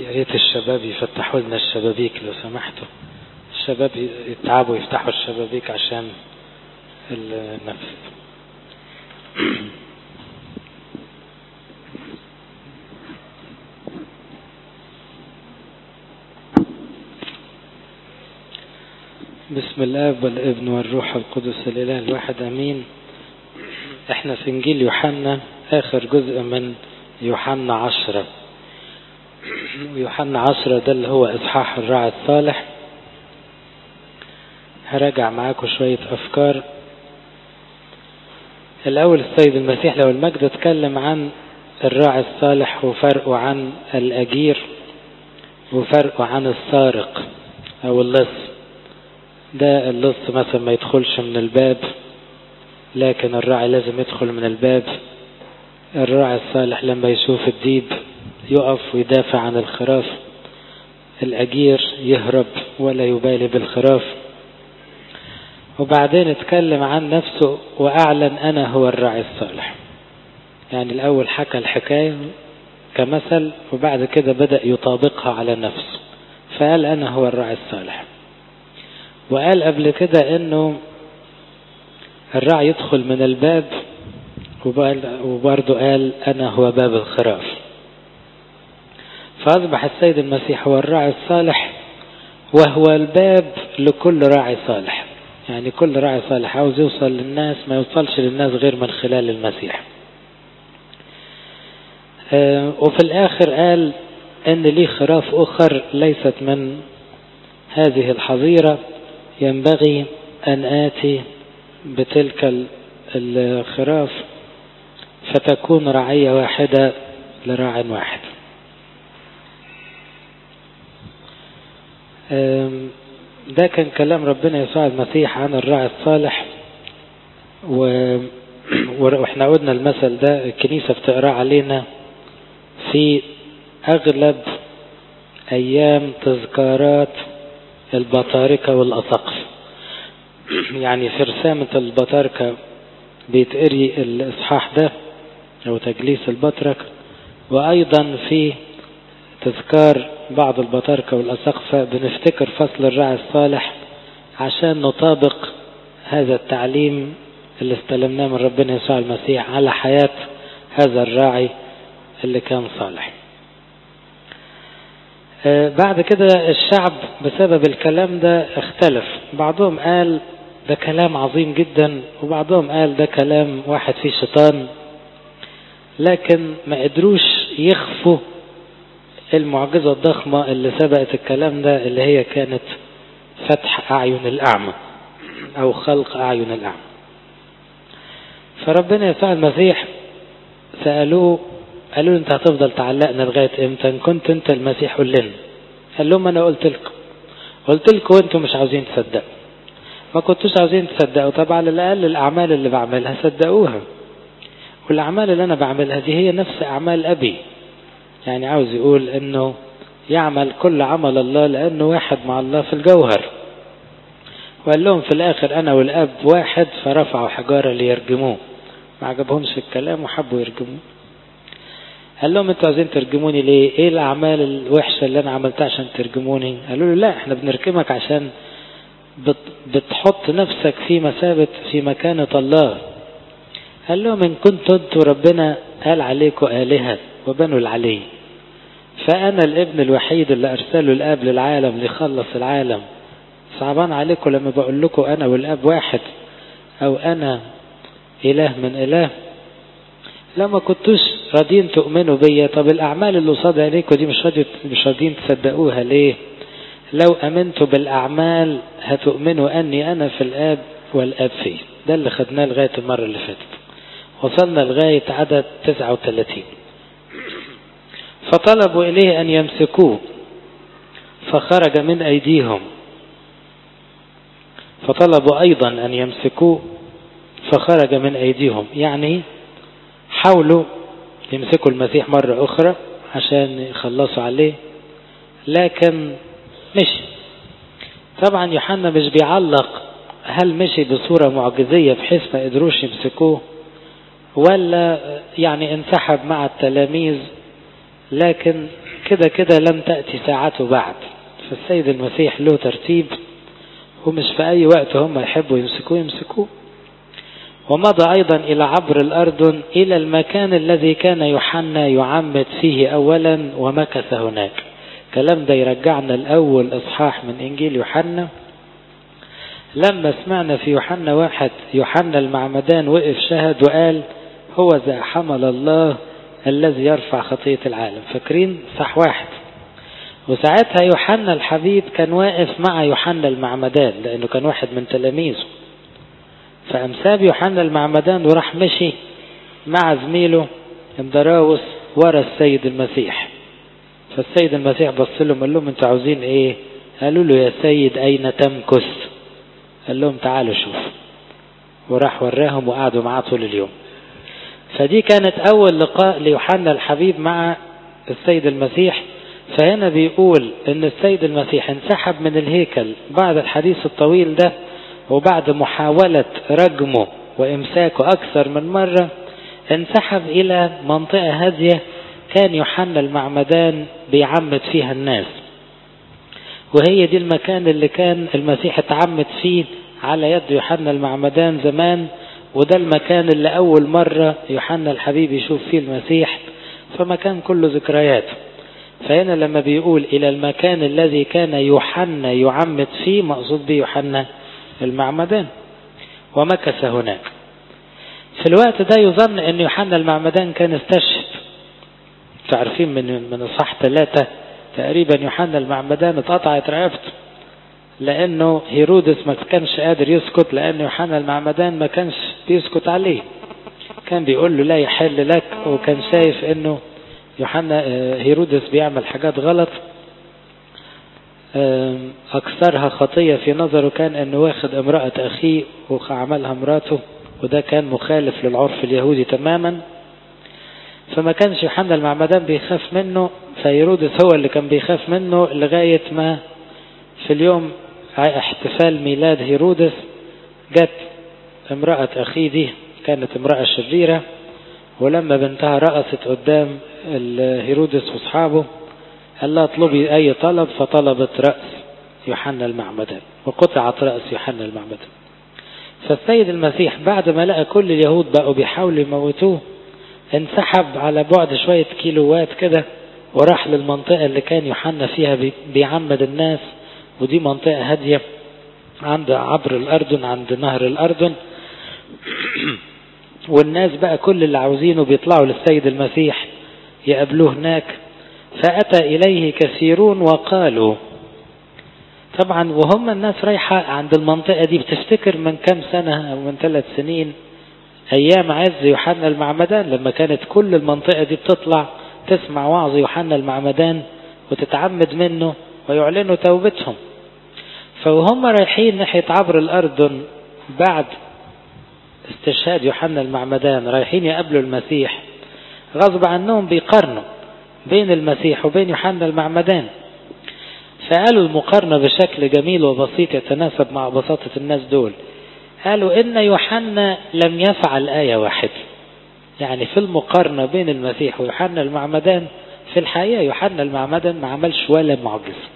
يا ريت الشباب يفتحوا لنا الشبابيك لو سمحتوا الشباب يتعبوا يفتحوا الشبابيك عشان النفس بسم الاب والابن والروح القدس الاله الواحد امين احنا في انجيل يوحنا اخر جزء من يوحنا عشرة ويوحنا عشرة ده اللي هو اصحاح الراعي الصالح هراجع معاكم شوية افكار الاول السيد المسيح لو المجد اتكلم عن الراعي الصالح وفرقه عن الاجير وفرقه عن السارق او اللص ده اللص مثلا ما يدخلش من الباب لكن الراعي لازم يدخل من الباب الراعي الصالح لما يشوف الديب يقف ويدافع عن الخراف الأجير يهرب ولا يبالي بالخراف وبعدين اتكلم عن نفسه وأعلن أنا هو الراعي الصالح يعني الأول حكى الحكاية كمثل وبعد كده بدأ يطابقها على نفسه فقال أنا هو الراعي الصالح وقال قبل كده انه الراعي يدخل من الباب وبرضه قال انا هو باب الخراف فاصبح السيد المسيح هو الراعي الصالح وهو الباب لكل راعي صالح يعني كل راعي صالح عاوز يوصل للناس ما يوصلش للناس غير من خلال المسيح وفي الاخر قال ان لي خراف اخر ليست من هذه الحظيره ينبغي أن آتي بتلك الخراف فتكون رعية واحدة لراع واحد ده كان كلام ربنا يسوع المسيح عن الراعي الصالح و... واحنا قلنا المثل ده الكنيسة بتقرأ علينا في أغلب أيام تذكارات البطاركة والأسقف يعني في رسامة البطاركة بيتقري الإصحاح ده أو تجليس البطرك وأيضا في تذكار بعض البطاركة والأسقفة بنفتكر فصل الراعي الصالح عشان نطابق هذا التعليم اللي استلمناه من ربنا يسوع المسيح على حياة هذا الراعي اللي كان صالح بعد كده الشعب بسبب الكلام ده اختلف بعضهم قال ده كلام عظيم جدا وبعضهم قال ده كلام واحد فيه شيطان لكن ما قدروش يخفوا المعجزة الضخمة اللي سبقت الكلام ده اللي هي كانت فتح أعين الأعمى أو خلق أعين الأعمى فربنا يسوع المسيح سألوه قالوا له انت هتفضل تعلقنا لغايه امتى ان كنت انت المسيح قول لنا قال لهم انا قلت لكم قلت لكم وانتم مش عاوزين تصدقوا ما كنتوش عاوزين تصدقوا طب على الاقل الاعمال اللي بعملها صدقوها والاعمال اللي انا بعملها دي هي نفس اعمال ابي يعني عاوز يقول انه يعمل كل عمل الله لانه واحد مع الله في الجوهر وقال لهم في الاخر انا والاب واحد فرفعوا حجاره ليرجموه ما عجبهمش الكلام وحبوا يرجموه قال لهم انتوا عايزين ترجموني ليه؟ ايه الاعمال الوحشه اللي انا عملتها عشان ترجموني؟ قالوا له لا احنا بنرجمك عشان بت بتحط نفسك في مثابه في مكانه الله. قال لهم ان كنتوا انتوا ربنا قال عليكم الهه وبنوا العلي. فانا الابن الوحيد اللي ارسله الاب للعالم ليخلص العالم. صعبان عليكم لما بقول لكم انا والاب واحد او انا اله من اله لما كنتوش راضيين تؤمنوا بيا طب الأعمال اللي قصاد عينيكم دي مش راضي مش راضيين تصدقوها ليه؟ لو أمنتوا بالأعمال هتؤمنوا أني أنا في الآب والآب فيه ده اللي خدناه لغاية المرة اللي فاتت وصلنا لغاية عدد 39 فطلبوا إليه أن يمسكوه فخرج من أيديهم فطلبوا أيضا أن يمسكوه فخرج من أيديهم يعني حاولوا يمسكوا المسيح مرة أخرى عشان يخلصوا عليه لكن مشي طبعا يوحنا مش بيعلق هل مشي بصورة معجزية بحيث ما قدروش يمسكوه ولا يعني انسحب مع التلاميذ لكن كده كده لم تأتي ساعته بعد فالسيد المسيح له ترتيب ومش في أي وقت هم يحبوا يمسكوه يمسكوه ومضى أيضا إلى عبر الأردن إلى المكان الذي كان يوحنا يعمد فيه أولا ومكث هناك كلام ده يرجعنا الأول إصحاح من إنجيل يوحنا لما سمعنا في يوحنا واحد يوحنا المعمدان وقف شهد وقال هو ذا حمل الله الذي يرفع خطية العالم فاكرين صح واحد وساعتها يوحنا الحبيب كان واقف مع يوحنا المعمدان لأنه كان واحد من تلاميذه فأمساب يوحنا المعمدان وراح مشي مع زميله اندراوس ورا السيد المسيح فالسيد المسيح بص لهم قال لهم انتوا عاوزين ايه قالوا له يا سيد اين تمكث قال لهم تعالوا شوف وراح وراهم وقعدوا معاه طول اليوم فدي كانت اول لقاء ليوحنا الحبيب مع السيد المسيح فهنا بيقول ان السيد المسيح انسحب من الهيكل بعد الحديث الطويل ده وبعد محاولة رجمه وامساكه اكثر من مرة انسحب الى منطقة هادية كان يوحنا المعمدان بيعمد فيها الناس وهي دي المكان اللي كان المسيح اتعمد فيه على يد يوحنا المعمدان زمان وده المكان اللي أول مرة يوحنا الحبيب يشوف فيه المسيح فمكان كله ذكريات فهنا لما بيقول إلى المكان الذي كان يوحنا يعمد فيه مقصود به يوحنا المعمدان ومكث هناك في الوقت ده يظن أن يوحنا المعمدان كان استشهد تعرفين من من اصحاح ثلاثة تقريبا يوحنا المعمدان اتقطعت رقبته لانه هيرودس ما كانش قادر يسكت لان يوحنا المعمدان ما كانش بيسكت عليه كان بيقول له لا يحل لك وكان شايف انه يوحنا هيرودس بيعمل حاجات غلط اكثرها خطية في نظره كان انه واخد امرأة اخيه وعملها مراته وده كان مخالف للعرف اليهودي تماما فما كانش يوحنا المعمدان بيخاف منه فهيرودس هو اللي كان بيخاف منه لغاية ما في اليوم احتفال ميلاد هيرودس جت امرأة أخيه دي كانت امرأة شريرة ولما بنتها رقصت قدام هيرودس واصحابه قال لها اطلبي أي طلب فطلبت رأس يوحنا المعمدان وقطعت رأس يوحنا المعمدان فالسيد المسيح بعد ما لقى كل اليهود بقوا بيحاولوا يموتوه انسحب على بعد شوية كيلوات كده وراح للمنطقة اللي كان يوحنا فيها بيعمد الناس ودي منطقة هادية عند عبر الأردن عند نهر الأردن والناس بقى كل اللي عاوزينه بيطلعوا للسيد المسيح يقابلوه هناك فأتى إليه كثيرون وقالوا طبعا وهم الناس رايحة عند المنطقة دي بتفتكر من كم سنة أو من ثلاث سنين أيام عز يوحنا المعمدان لما كانت كل المنطقة دي بتطلع تسمع وعظ يوحنا المعمدان وتتعمد منه ويعلنوا توبتهم فوهم رايحين ناحية عبر الأردن بعد استشهاد يوحنا المعمدان رايحين يقابلوا المسيح غصب عنهم بيقارنوا بين المسيح وبين يوحنا المعمدان فقالوا المقارنة بشكل جميل وبسيط يتناسب مع بساطة الناس دول قالوا إن يوحنا لم يفعل آية واحدة يعني في المقارنة بين المسيح ويوحنا المعمدان في الحقيقة يوحنا المعمدان ما عملش ولا معجزة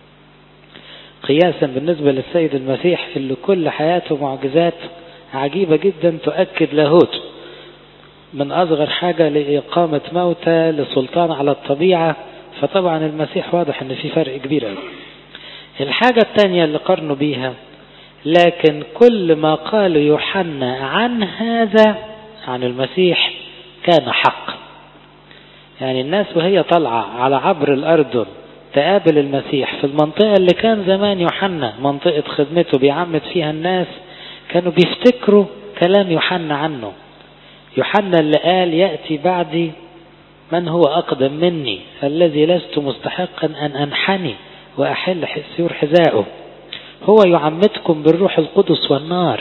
قياسا بالنسبة للسيد المسيح اللي كل حياته معجزات عجيبة جدا تؤكد لاهوته من أصغر حاجة لإقامة موتى لسلطان على الطبيعة فطبعا المسيح واضح ان في فرق كبير قوي الحاجة الثانية اللي قرنوا بيها لكن كل ما قال يوحنا عن هذا عن المسيح كان حق يعني الناس وهي طالعة على عبر الأردن تقابل المسيح في المنطقة اللي كان زمان يوحنا منطقة خدمته بيعمد فيها الناس كانوا بيفتكروا كلام يوحنا عنه يوحنا اللي قال يأتي بعدي من هو أقدم مني الذي لست مستحقا أن أنحني وأحل سيور حذائه هو يعمدكم بالروح القدس والنار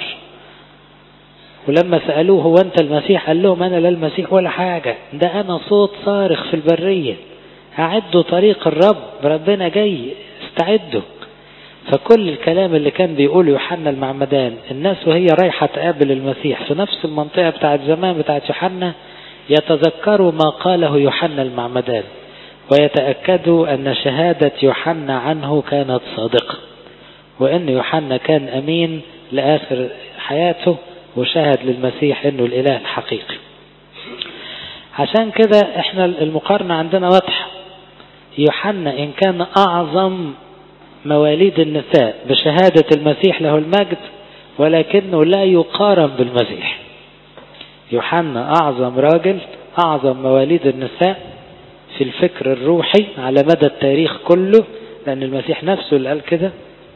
ولما سألوه هو أنت المسيح قال لهم أنا لا المسيح ولا حاجة ده أنا صوت صارخ في البرية أعدوا طريق الرب ربنا جاي استعدوا فكل الكلام اللي كان بيقوله يوحنا المعمدان الناس وهي رايحة تقابل المسيح في نفس المنطقة بتاعت زمان بتاعت يوحنا يتذكروا ما قاله يوحنا المعمدان ويتأكدوا أن شهادة يوحنا عنه كانت صادقة وأن يوحنا كان أمين لآخر حياته وشهد للمسيح أنه الإله الحقيقي عشان كده احنا المقارنة عندنا واضحة يوحنا إن كان أعظم مواليد النساء بشهادة المسيح له المجد ولكنه لا يقارن بالمسيح يوحنا أعظم راجل أعظم مواليد النساء في الفكر الروحي على مدى التاريخ كله لأن المسيح نفسه اللي قال كده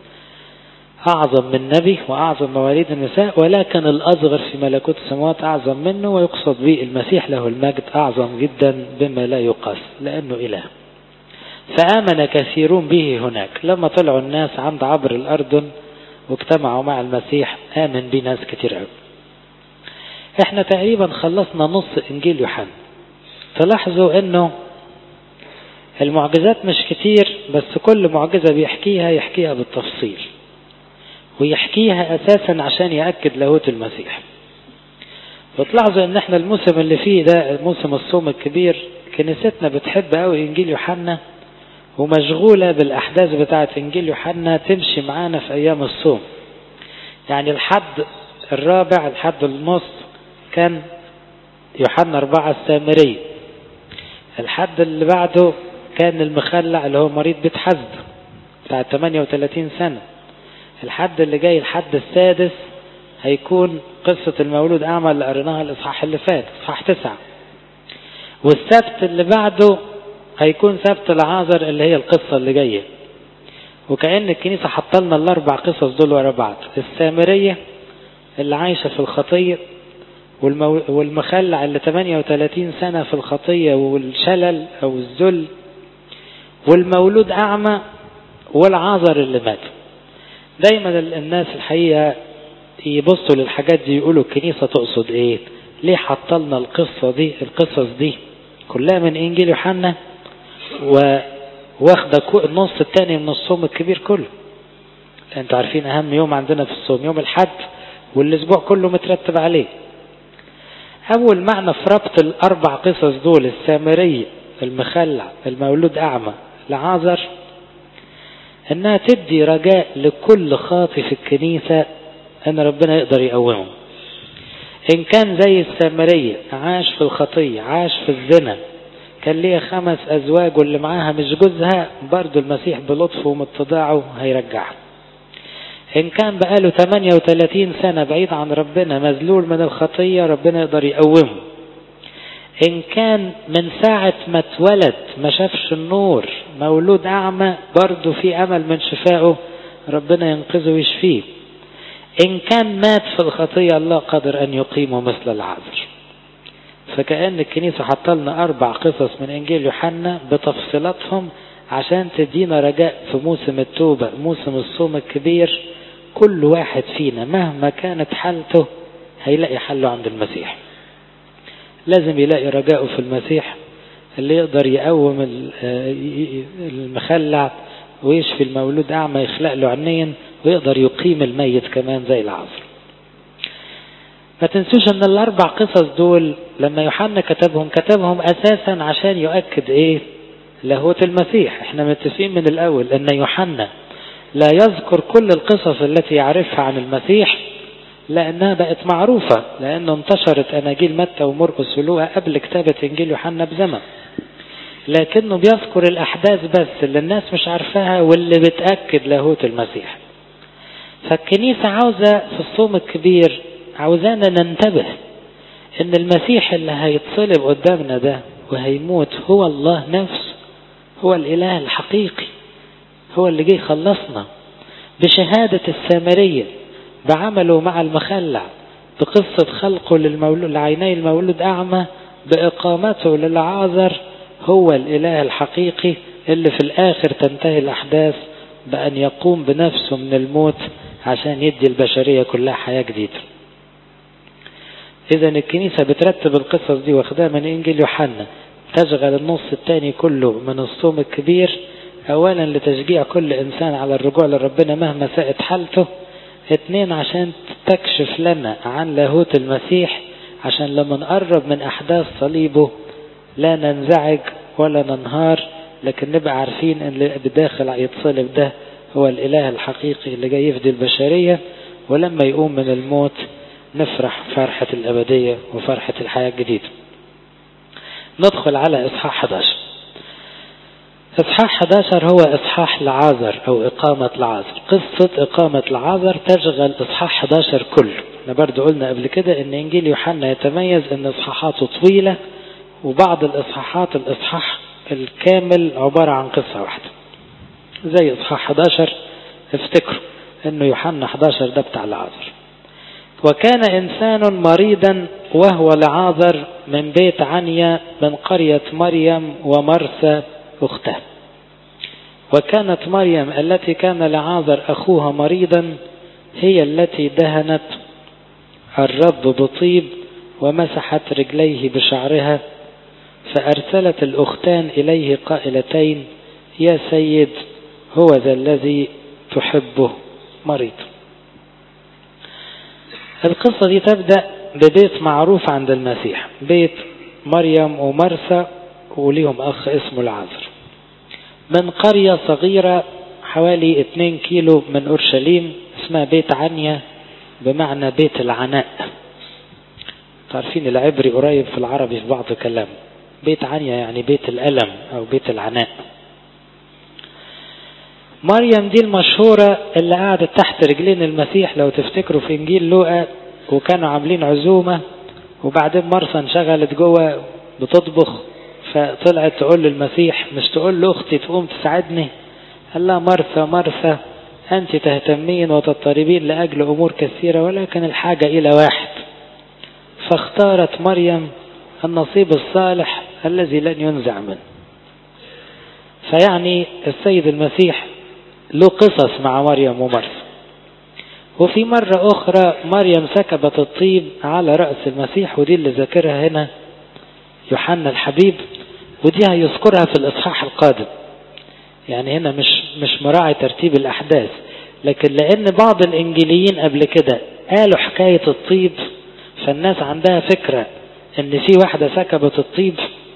أعظم من نبي وأعظم مواليد النساء ولكن الأصغر في ملكوت السماوات أعظم منه ويقصد به المسيح له المجد أعظم جدا بما لا يقاس لأنه إله فآمن كثيرون به هناك لما طلعوا الناس عند عبر الأردن واجتمعوا مع المسيح آمن به ناس كتير قوي احنا تقريبا خلصنا نص انجيل يوحنا تلاحظوا انه المعجزات مش كتير بس كل معجزة بيحكيها يحكيها بالتفصيل ويحكيها اساسا عشان يأكد لاهوت المسيح وتلاحظوا ان احنا الموسم اللي فيه ده موسم الصوم الكبير كنيستنا بتحب قوي انجيل يوحنا ومشغولة بالاحداث بتاعة انجيل يوحنا تمشي معانا في ايام الصوم يعني الحد الرابع الحد النص كان يوحنا أربعة السامري الحد اللي بعده كان المخلع اللي هو مريض بيت حزب بتاع 38 سنة الحد اللي جاي الحد السادس هيكون قصة المولود أعمى اللي قريناها الإصحاح اللي فات إصحاح تسعة والسبت اللي بعده هيكون سبت العازر اللي هي القصة اللي جاية وكأن الكنيسة حطلنا الأربع قصص دول ورا بعض السامرية اللي عايشة في الخطية والمو... والمخلع اللي 38 سنة في الخطية والشلل أو الذل والمولود أعمى والعازر اللي مات دايما الناس الحقيقة يبصوا للحاجات دي يقولوا الكنيسة تقصد ايه ليه حطلنا القصة دي القصص دي كلها من انجيل يوحنا واخدة النص التاني من الصوم الكبير كله انتوا عارفين اهم يوم عندنا في الصوم يوم الحد والاسبوع كله مترتب عليه اول معنى في ربط الاربع قصص دول السامرية المخلع المولود اعمى العازر انها تدي رجاء لكل خاطي في الكنيسة ان ربنا يقدر يقومه ان كان زي السامرية عاش في الخطية عاش في الزنا كان ليها خمس ازواج واللي معاها مش جوزها برضو المسيح بلطفه ومتضاعه هيرجعها ان كان بقاله 38 سنة بعيد عن ربنا مذلول من الخطية ربنا يقدر يقومه ان كان من ساعة ما اتولد ما شافش النور مولود اعمى برضه في امل من شفائه ربنا ينقذه ويشفيه ان كان مات في الخطية الله قادر ان يقيمه مثل العذر فكأن الكنيسة حط لنا اربع قصص من انجيل يوحنا بتفصيلاتهم عشان تدينا رجاء في موسم التوبة موسم الصوم الكبير كل واحد فينا مهما كانت حالته هيلاقي حله عند المسيح لازم يلاقي رجاءه في المسيح اللي يقدر يقوم المخلع ويشفي المولود أعمى يخلق له عينين ويقدر يقيم الميت كمان زي العصر ما تنسوش ان الاربع قصص دول لما يوحنا كتبهم كتبهم اساسا عشان يؤكد ايه لاهوت المسيح احنا متفقين من الاول ان يوحنا لا يذكر كل القصص التي يعرفها عن المسيح لأنها بقت معروفة لأنه انتشرت أناجيل متى ومرقس ولوقا قبل كتابة إنجيل يوحنا بزمن لكنه بيذكر الأحداث بس اللي الناس مش عارفاها واللي بتأكد لاهوت المسيح فالكنيسة عاوزة في الصوم الكبير عاوزانا ننتبه إن المسيح اللي هيتصلب قدامنا ده وهيموت هو الله نفسه هو الإله الحقيقي هو اللي جه يخلصنا بشهادة السامرية بعمله مع المخلع بقصة خلقه للمولود لعيني المولود أعمى بإقامته للعازر هو الإله الحقيقي اللي في الآخر تنتهي الأحداث بأن يقوم بنفسه من الموت عشان يدي البشرية كلها حياة جديدة إذا الكنيسة بترتب القصص دي واخدها من إنجيل يوحنا تشغل النص الثاني كله من الصوم الكبير أولا لتشجيع كل إنسان على الرجوع لربنا مهما ساءت حالته اثنين عشان تكشف لنا عن لاهوت المسيح عشان لما نقرب من أحداث صليبه لا ننزعج ولا ننهار لكن نبقى عارفين ان اللي بداخل يتصلب ده هو الاله الحقيقي اللي جاي يفدي البشرية ولما يقوم من الموت نفرح فرحة الأبدية وفرحة الحياة الجديدة ندخل على إصحاح 11 إصحاح 11 هو إصحاح لعازر أو إقامة لعازر قصة إقامة لعازر تشغل إصحاح 11 كله احنا برضو قلنا قبل كده ان إنجيل يوحنا يتميز ان إصحاحاته طويلة وبعض الإصحاحات الإصحاح الكامل عبارة عن قصة واحدة زي إصحاح 11 افتكروا انه يوحنا 11 ده بتاع لعازر وكان إنسان مريضا وهو لعازر من بيت عنيا من قرية مريم ومرسى أخته وكانت مريم التي كان لعازر أخوها مريضا هي التي دهنت الرب بطيب ومسحت رجليه بشعرها فأرسلت الأختان إليه قائلتين يا سيد هو ذا الذي تحبه مريض القصة دي تبدأ ببيت معروف عند المسيح بيت مريم ومرسى وليهم أخ اسمه العازر من قرية صغيرة حوالي 2 كيلو من أورشليم اسمها بيت عنيا بمعنى بيت العناء تعرفين العبري قريب في العربي في بعض كلام بيت عنيا يعني بيت الألم أو بيت العناء مريم دي المشهورة اللي قعدت تحت رجلين المسيح لو تفتكروا في إنجيل لوقا وكانوا عاملين عزومة وبعدين مرسى انشغلت جوه بتطبخ فطلعت تقول للمسيح مش تقول له أختي تقوم تساعدني قال لها مرثى مرثى أنت تهتمين وتضطربين لأجل أمور كثيرة ولكن الحاجة إلى واحد فاختارت مريم النصيب الصالح الذي لن ينزع منه فيعني السيد المسيح له قصص مع مريم ومرثى وفي مرة أخرى مريم سكبت الطيب على رأس المسيح ودي اللي ذاكرها هنا يوحنا الحبيب ودي هيذكرها في الإصحاح القادم يعني هنا مش مش مراعي ترتيب الأحداث لكن لأن بعض الإنجيليين قبل كده قالوا حكاية الطيب فالناس عندها فكرة إن في واحدة سكبت الطيب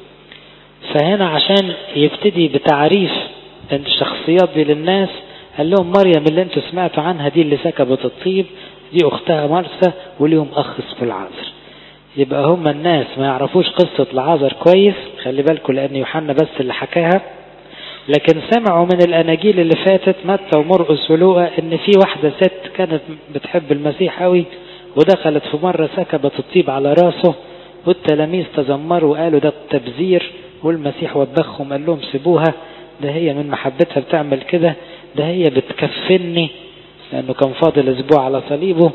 فهنا عشان يبتدي بتعريف الشخصيات دي للناس قال لهم مريم اللي انتوا سمعتوا عنها دي اللي سكبت الطيب دي اختها مرسى وليهم اخ اسمه العازر يبقى هم الناس ما يعرفوش قصة العازر كويس خلي بالكم لان يوحنا بس اللي حكاها لكن سمعوا من الاناجيل اللي فاتت متى ومرقس ولوقا ان في واحدة ست كانت بتحب المسيح قوي ودخلت في مرة سكبت الطيب على راسه والتلاميذ تذمروا وقالوا ده تبذير والمسيح وبخهم قال لهم سيبوها ده هي من محبتها بتعمل كده ده هي بتكفني لأنه كان فاضل أسبوع على صليبه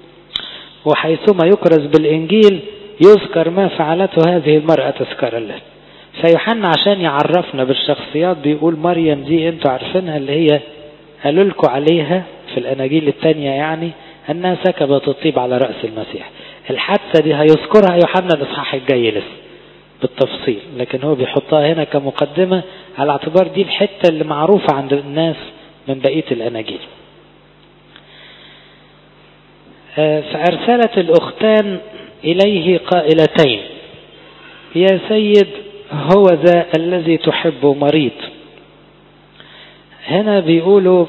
وحيثما يكرز بالإنجيل يذكر ما فعلته هذه المرأة تذكر له فيوحنا عشان يعرفنا بالشخصيات بيقول مريم دي انتوا عارفينها اللي هي قالوا لكم عليها في الأناجيل الثانية يعني أنها سكبت الطيب على رأس المسيح الحادثة دي هيذكرها يوحنا الإصحاح الجاي لسه بالتفصيل لكن هو بيحطها هنا كمقدمة على اعتبار دي الحتة اللي معروفة عند الناس من بقية الأناجيل فأرسلت الأختان إليه قائلتين يا سيد هو ذا الذي تحب مريض هنا بيقولوا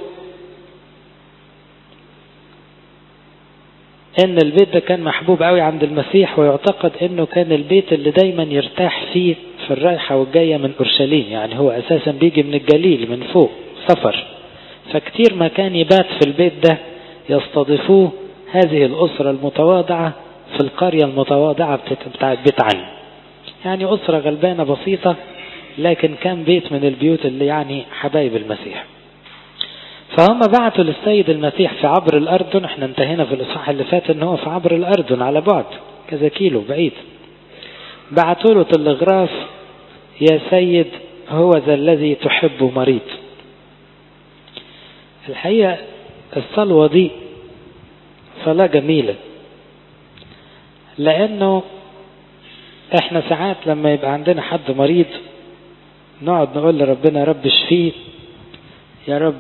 ان البيت ده كان محبوب قوي عند المسيح ويعتقد انه كان البيت اللي دايما يرتاح فيه في الرايحة والجاية من اورشليم يعني هو اساسا بيجي من الجليل من فوق سفر فكتير ما كان يبات في البيت ده يستضيفوه هذه الاسرة المتواضعة في القرية المتواضعة بتاعت بيت عن يعني اسرة غلبانة بسيطة لكن كان بيت من البيوت اللي يعني حبايب المسيح فهم بعتوا للسيد المسيح في عبر الأردن احنا انتهينا في الإصحاح اللي فات ان هو في عبر الأردن على بعد كذا كيلو بعيد بعتوا له تلغراف يا سيد هو ذا الذي تحب مريض الحقيقة الصلوة دي صلاة جميلة لأنه احنا ساعات لما يبقى عندنا حد مريض نقعد نقول لربنا يا رب اشفيه يا رب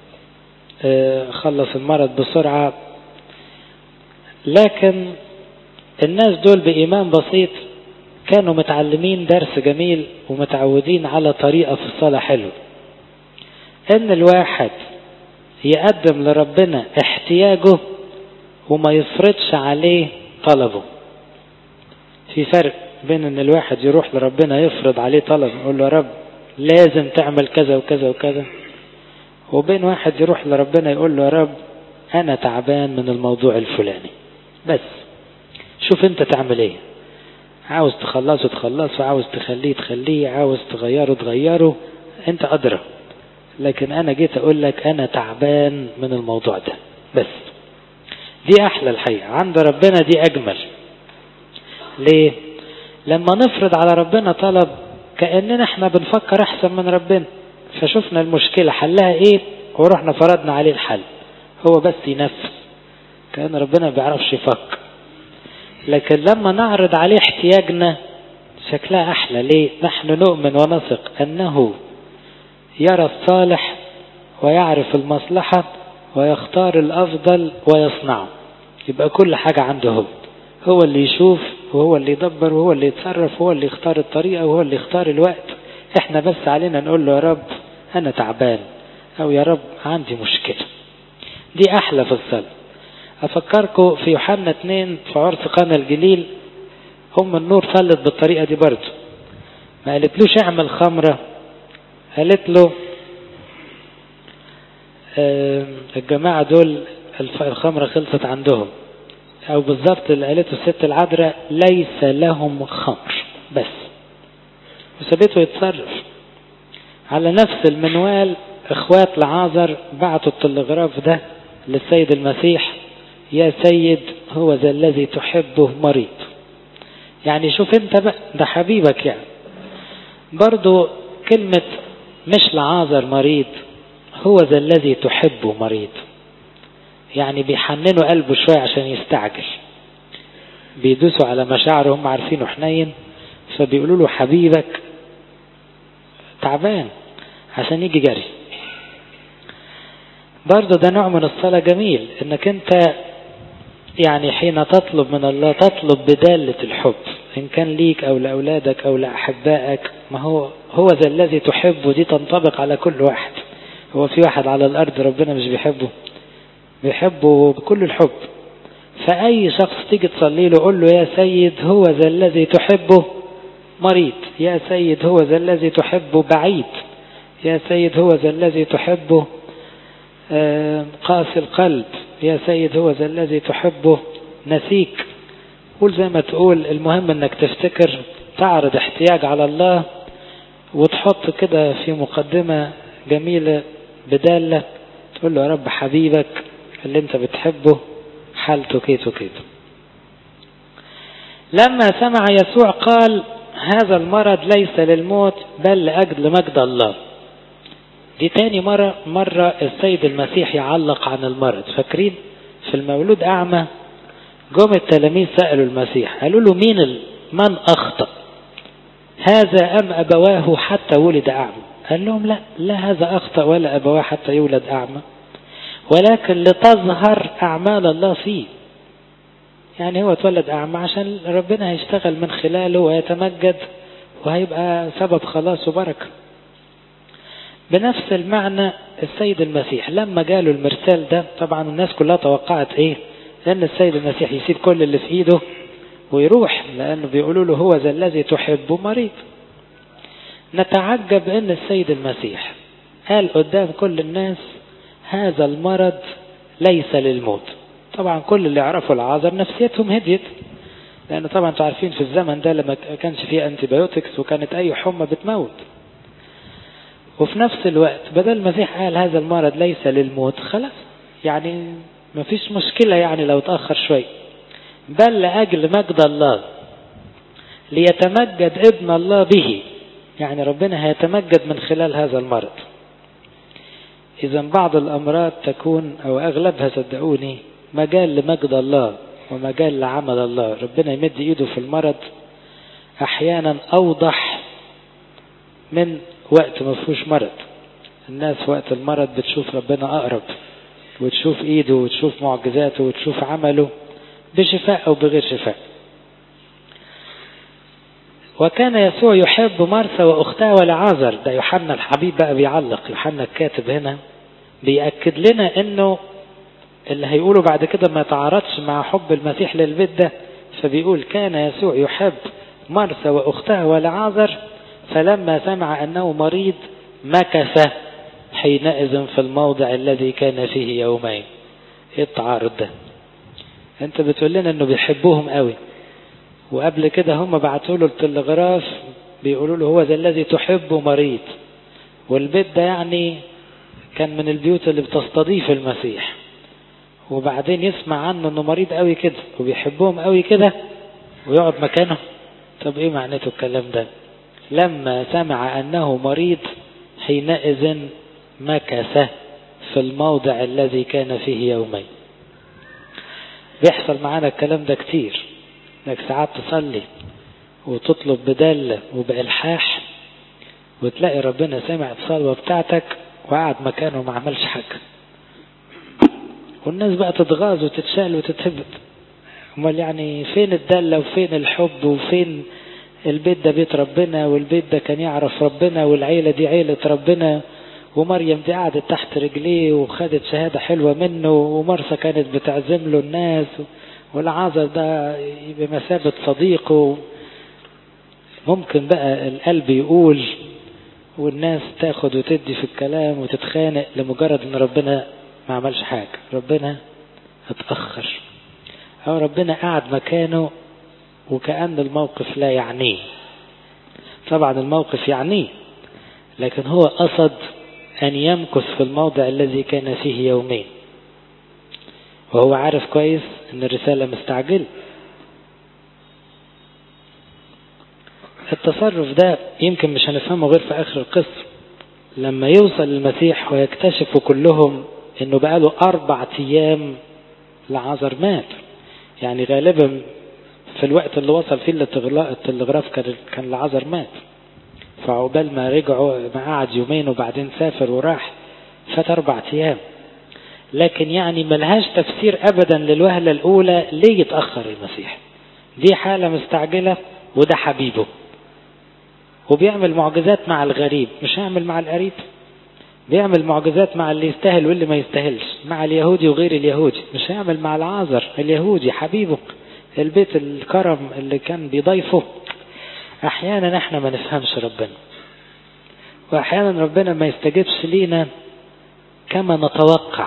خلص المرض بسرعة لكن الناس دول بإيمان بسيط كانوا متعلمين درس جميل ومتعودين على طريقة في الصلاة حلو ان الواحد يقدم لربنا احتياجه وما يفرضش عليه طلبه في فرق بين ان الواحد يروح لربنا يفرض عليه طلب يقول له يا رب لازم تعمل كذا وكذا وكذا وبين واحد يروح لربنا يقول له يا رب انا تعبان من الموضوع الفلاني بس شوف انت تعمل ايه عاوز تخلصه تخلصه عاوز تخليه تخليه عاوز تغيره تغيره انت ادرى لكن انا جيت اقول لك انا تعبان من الموضوع ده بس دي احلى الحقيقة عند ربنا دي اجمل ليه لما نفرض على ربنا طلب كأننا احنا بنفكر احسن من ربنا فشفنا المشكلة حلها ايه ورحنا فرضنا عليه الحل هو بس ينفذ كأن ربنا ما بيعرفش يفكر لكن لما نعرض عليه احتياجنا شكلها احلى ليه نحن نؤمن ونثق انه يرى الصالح ويعرف المصلحة ويختار الافضل ويصنعه يبقى كل حاجة عنده هو هو اللي يشوف وهو اللي يدبر وهو اللي يتصرف وهو اللي يختار الطريقة وهو اللي يختار الوقت احنا بس علينا نقول له يا رب انا تعبان او يا رب عندي مشكلة دي احلى في الصلاة افكركم في يوحنا 2 في عرس قانا الجليل ام النور صلت بالطريقة دي برضه ما قالتلوش اعمل خمرة قالت له الجماعة دول الخمرة خلصت عندهم او بالظبط اللي قالته الست العذراء ليس لهم خمر بس وسابته يتصرف على نفس المنوال اخوات لعازر بعتوا التلغراف ده للسيد المسيح يا سيد هو ذا الذي تحبه مريض يعني شوف انت بقى ده حبيبك يعني برضو كلمة مش لعازر مريض هو ذا الذي تحبه مريض يعني بيحننوا قلبه شوية عشان يستعجل بيدوسوا على مشاعره هم عارفينه حنين فبيقولوا له حبيبك تعبان عشان يجي جري برضه ده نوع من الصلاة جميل انك انت يعني حين تطلب من الله تطلب بدالة الحب ان كان ليك او لاولادك او لاحبائك ما هو هو ذا الذي تحبه دي تنطبق على كل واحد هو في واحد على الارض ربنا مش بيحبه بيحبه بكل الحب فأي شخص تيجي تصلي له قول له يا سيد هو ذا الذي تحبه مريض يا سيد هو ذا الذي تحبه بعيد يا سيد هو ذا الذي تحبه قاسي القلب يا سيد هو ذا الذي تحبه نسيك قول زي ما تقول المهم انك تفتكر تعرض احتياج على الله وتحط كده في مقدمة جميلة بدالة تقول له يا رب حبيبك اللي انت بتحبه حالته كيت وكيت لما سمع يسوع قال هذا المرض ليس للموت بل لأجل مجد الله دي تاني مرة مرة السيد المسيح يعلق عن المرض فاكرين في المولود أعمى جم التلاميذ سألوا المسيح قالوا له مين ال... من أخطأ هذا أم أبواه حتى ولد أعمى قال لهم لا لا هذا أخطأ ولا أبواه حتى يولد أعمى ولكن لتظهر أعمال الله فيه يعني هو اتولد أعمى عشان ربنا هيشتغل من خلاله ويتمجد وهيبقى سبب خلاص وبركة بنفس المعنى السيد المسيح لما جاله المرسال ده طبعا الناس كلها توقعت ايه لأن السيد المسيح يسيب كل اللي في ايده ويروح لأنه بيقولوا له هو ذا الذي تحبه مريض نتعجب ان السيد المسيح قال قدام كل الناس هذا المرض ليس للموت طبعا كل اللي يعرفوا العازر نفسيتهم هديت لأن طبعا انتوا عارفين في الزمن ده لما كانش فيه انتيبيوتكس وكانت أي حمى بتموت وفي نفس الوقت بدل المسيح قال هذا المرض ليس للموت خلاص يعني ما فيش مشكلة يعني لو تأخر شوي بل لأجل مجد الله ليتمجد ابن الله به يعني ربنا هيتمجد من خلال هذا المرض إذا بعض الأمراض تكون أو أغلبها صدقوني مجال لمجد الله ومجال لعمل الله ربنا يمد إيده في المرض أحيانا أوضح من وقت ما فيهوش مرض الناس وقت المرض بتشوف ربنا أقرب وتشوف إيده وتشوف معجزاته وتشوف عمله بشفاء أو بغير شفاء وكان يسوع يحب مرثى وأختها ولعازر ده يوحنا الحبيب بقى بيعلق يوحنا الكاتب هنا بيأكد لنا انه اللي هيقوله بعد كده ما يتعارضش مع حب المسيح للبيت ده فبيقول كان يسوع يحب مرثى وأختها ولعازر فلما سمع أنه مريض مكث حينئذ في الموضع الذي كان فيه يومين ايه التعارض ده انت بتقول لنا انه بيحبوهم قوي وقبل كده هم بعتوا له التلغراف بيقولوا له هو ذا الذي تحبه مريض والبيت ده يعني كان من البيوت اللي بتستضيف المسيح وبعدين يسمع عنه انه مريض قوي كده وبيحبهم قوي كده ويقعد مكانه طب ايه معناته الكلام ده لما سمع انه مريض حينئذ مكث في الموضع الذي كان فيه يومين بيحصل معانا الكلام ده كتير انك ساعات تصلي وتطلب بدالة وبإلحاح وتلاقي ربنا سمع الصلوة بتاعتك وقعد مكانه وما عملش حاجة والناس بقى تتغاظ وتتشال وتتهبط امال يعني فين الدلة وفين الحب وفين البيت ده بيت ربنا والبيت ده كان يعرف ربنا والعيلة دي عيلة ربنا ومريم دي قعدت تحت رجليه وخدت شهادة حلوة منه ومرسى كانت بتعزم له الناس والعازر ده بمثابة صديقه ممكن بقى القلب يقول والناس تاخد وتدي في الكلام وتتخانق لمجرد ان ربنا ما عملش حاجة ربنا اتأخر او ربنا قعد مكانه وكأن الموقف لا يعنيه طبعا الموقف يعنيه لكن هو قصد أن يمكث في الموضع الذي كان فيه يومين وهو عارف كويس أن الرسالة مستعجل التصرف ده يمكن مش هنفهمه غير في آخر القصة لما يوصل المسيح ويكتشفوا كلهم أنه بقاله أربع أيام لعذر مات يعني غالبا في الوقت اللي وصل فيه التلغراف كان كان العذر مات فعقبال ما رجعوا ما قعد يومين وبعدين سافر وراح فات أربع أيام لكن يعني ملهاش تفسير أبدا للوهلة الأولى ليه يتأخر المسيح دي حالة مستعجلة وده حبيبه وبيعمل معجزات مع الغريب مش هيعمل مع القريب بيعمل معجزات مع اللي يستاهل واللي ما يستاهلش مع اليهودي وغير اليهودي مش هيعمل مع العازر اليهودي حبيبه البيت الكرم اللي كان بيضيفه احيانا احنا ما نفهمش ربنا واحيانا ربنا ما يستجيبش لينا كما نتوقع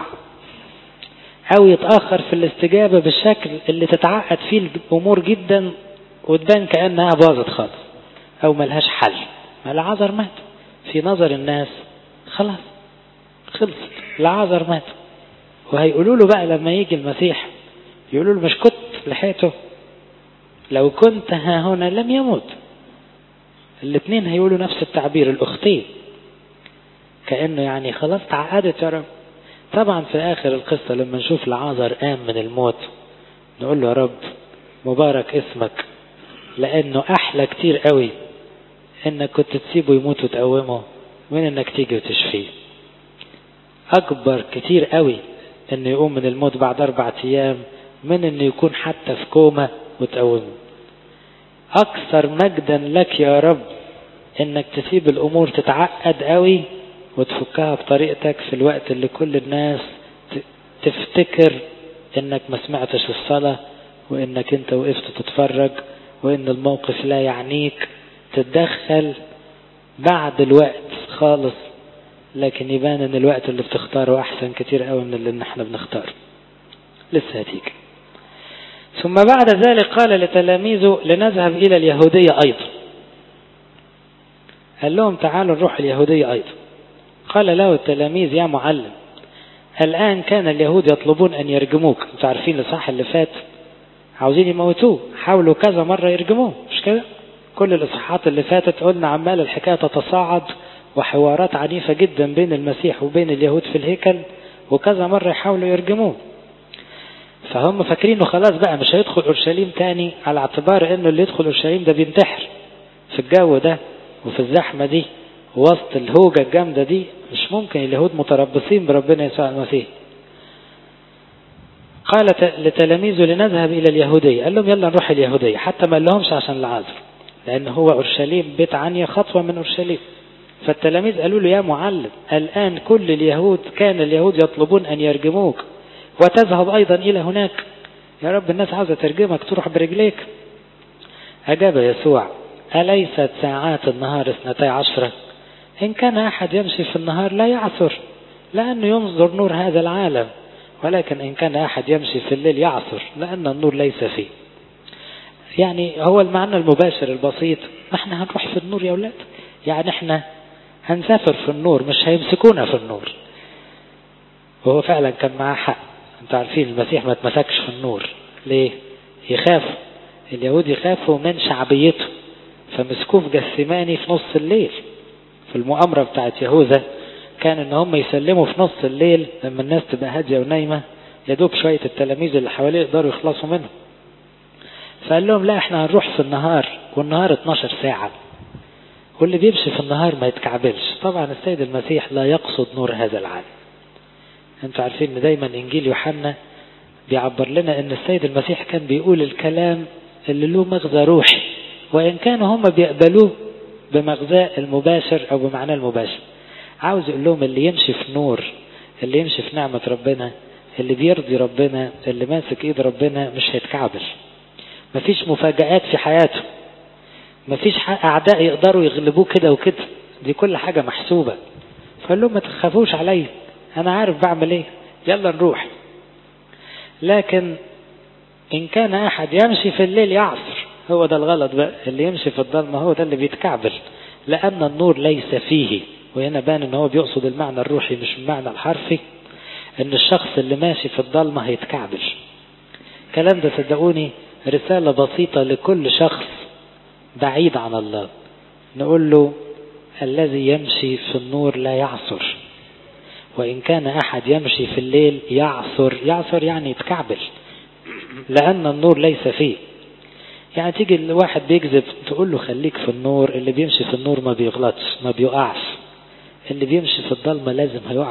او يتاخر في الاستجابه بالشكل اللي تتعقد فيه الامور جدا وتبان كانها باظت خالص او ملهاش حل ما العذر مات في نظر الناس خلاص خلصت العذر مات وهيقولوا له بقى لما يجي المسيح يقولوا له مش كنت لحقته لو كنت ها هنا لم يموت الاثنين هيقولوا نفس التعبير الاختين كأنه يعني خلاص تعقدت يا رب طبعا في آخر القصة لما نشوف العازر قام من الموت نقول له يا رب مبارك اسمك لأنه أحلى كتير قوي إنك كنت تسيبه يموت وتقومه من إنك تيجي وتشفيه أكبر كتير قوي إنه يقوم من الموت بعد أربعة أيام من إنه يكون حتى في كومة وتقومه أكثر مجدا لك يا رب إنك تسيب الأمور تتعقد قوي وتفكها بطريقتك في الوقت اللي كل الناس تفتكر إنك ما سمعتش الصلاة وإنك أنت وقفت تتفرج وإن الموقف لا يعنيك تتدخل بعد الوقت خالص لكن يبان إن الوقت اللي بتختاره أحسن كتير قوي من اللي احنا بنختاره لسه هتيجي ثم بعد ذلك قال لتلاميذه لنذهب إلى اليهودية أيضا قال لهم تعالوا نروح اليهودية أيضا قال له التلاميذ يا معلم الآن كان اليهود يطلبون أن يرجموك انتوا عارفين الصح اللي فات عاوزين يموتوه حاولوا كذا مرة يرجموه مش كده كل الإصحاحات اللي فاتت قلنا عمال الحكاية تتصاعد وحوارات عنيفة جدا بين المسيح وبين اليهود في الهيكل وكذا مرة يحاولوا يرجموه فهم فاكرينه خلاص بقى مش هيدخل اورشليم تاني على اعتبار انه اللي يدخل اورشليم ده بينتحر في الجو ده وفي الزحمه دي وسط الهوجه الجامده دي مش ممكن اليهود متربصين بربنا يسوع المسيح قال لتلاميذه لنذهب الى اليهوديه قال لهم يلا نروح اليهوديه حتى ما لهمش عشان العذر لأن هو أورشليم بيت عنيا خطوة من أورشليم فالتلاميذ قالوا له يا معلم الآن كل اليهود كان اليهود يطلبون أن يرجموك وتذهب أيضا إلى هناك يا رب الناس عاوزة ترجمك تروح برجليك أجاب يسوع أليست ساعات النهار اثنتي عشرة إن كان أحد يمشي في النهار لا يعثر لأنه ينظر نور هذا العالم ولكن إن كان أحد يمشي في الليل يعثر لأن النور ليس فيه يعني هو المعنى المباشر البسيط احنا هنروح في النور يا أولاد يعني احنا هنسافر في النور مش هيمسكونا في النور وهو فعلا كان معاه حق انتوا عارفين المسيح ما اتمسكش في النور ليه يخاف اليهود يخافوا من شعبيته فمسكوه في جسماني في نص الليل في المؤامرة بتاعت يهوذا كان ان هم يسلموا في نص الليل لما الناس تبقى هادية ونايمة يدوب شوية التلاميذ اللي حواليه يقدروا يخلصوا منه فقال لهم لا احنا هنروح في النهار والنهار 12 ساعة واللي بيمشي في النهار ما يتكعبلش طبعا السيد المسيح لا يقصد نور هذا العالم انتوا عارفين ان دايما انجيل يوحنا بيعبر لنا ان السيد المسيح كان بيقول الكلام اللي له مغزى روحي وان كانوا هم بيقبلوه بمغزاه المباشر او بمعناه المباشر عاوز يقول لهم اللي يمشي في نور اللي يمشي في نعمة ربنا اللي بيرضي ربنا اللي ماسك ايد ربنا مش هيتكعبل مفيش مفاجآت في حياته مفيش اعداء يقدروا يغلبوه كده وكده دي كل حاجة محسوبة فقال لهم ما تخافوش عليا انا عارف بعمل ايه يلا نروح لكن ان كان احد يمشي في الليل يعصر هو ده الغلط بقى اللي يمشي في الضلمة هو ده اللي بيتكعبل لان النور ليس فيه وهنا بان ان هو بيقصد المعنى الروحي مش المعنى الحرفي ان الشخص اللي ماشي في الضلمة هيتكعبل الكلام ده صدقوني رسالة بسيطة لكل شخص بعيد عن الله نقول له الذي يمشي في النور لا يعصر وإن كان أحد يمشي في الليل يعصر يعصر يعني يتكعبل لأن النور ليس فيه يعني تيجي الواحد بيكذب تقول له خليك في النور اللي بيمشي في النور ما بيغلطش ما بيقعش اللي بيمشي في الضلمة لازم هيقع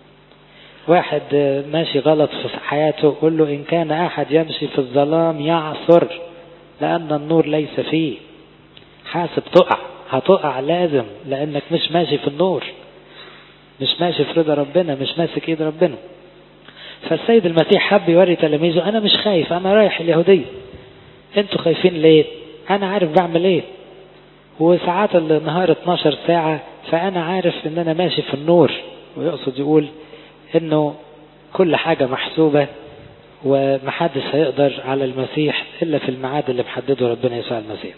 واحد ماشي غلط في حياته قول له إن كان أحد يمشي في الظلام يعصر لأن النور ليس فيه حاسب تقع هتقع لازم لأنك مش ماشي في النور مش ماشي في رضا ربنا مش ماسك ايد ربنا فالسيد المسيح حب يوري تلاميذه انا مش خايف انا رايح اليهودية انتوا خايفين ليه انا عارف بعمل ايه وساعات النهار 12 ساعة فانا عارف ان انا ماشي في النور ويقصد يقول انه كل حاجة محسوبة ومحدش هيقدر على المسيح الا في الميعاد اللي محدده ربنا يسوع المسيح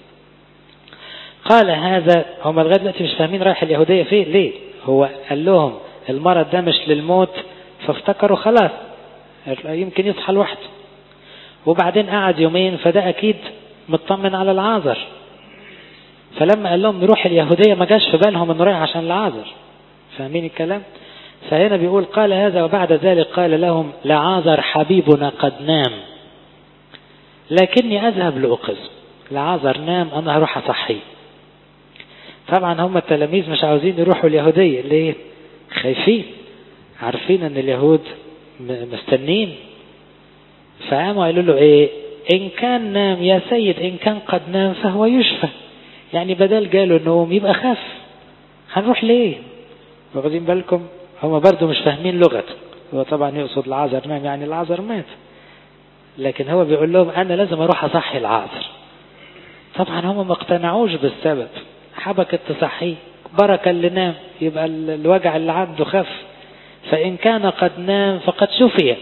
قال هذا هم لغايه دلوقتي مش فاهمين رايح اليهودية فين ليه هو قال لهم المرض ده مش للموت فافتكروا خلاص يمكن يصحى لوحده وبعدين قعد يومين فده اكيد مطمن على العازر فلما قال لهم نروح اليهودية ما جاش في بالهم انه رايح عشان العازر فاهمين الكلام فهنا بيقول قال هذا وبعد ذلك قال لهم لعازر حبيبنا قد نام لكني اذهب لاوقظ لعازر نام انا هروح اصحيه طبعا هم التلاميذ مش عاوزين يروحوا اليهودية ليه خايفين عارفين ان اليهود مستنين فقاموا قالوا له ايه ان كان نام يا سيد ان كان قد نام فهو يشفى يعني بدل جاله نوم يبقى خف هنروح ليه واخدين بالكم هم برضو مش فاهمين لغته هو طبعا يقصد العازر نام يعني العازر مات لكن هو بيقول لهم انا لازم اروح اصحي العازر طبعا هم ما اقتنعوش بالسبب حبكت تصحيه بركة اللي نام يبقى الوجع اللي عنده خف فإن كان قد نام فقد شفي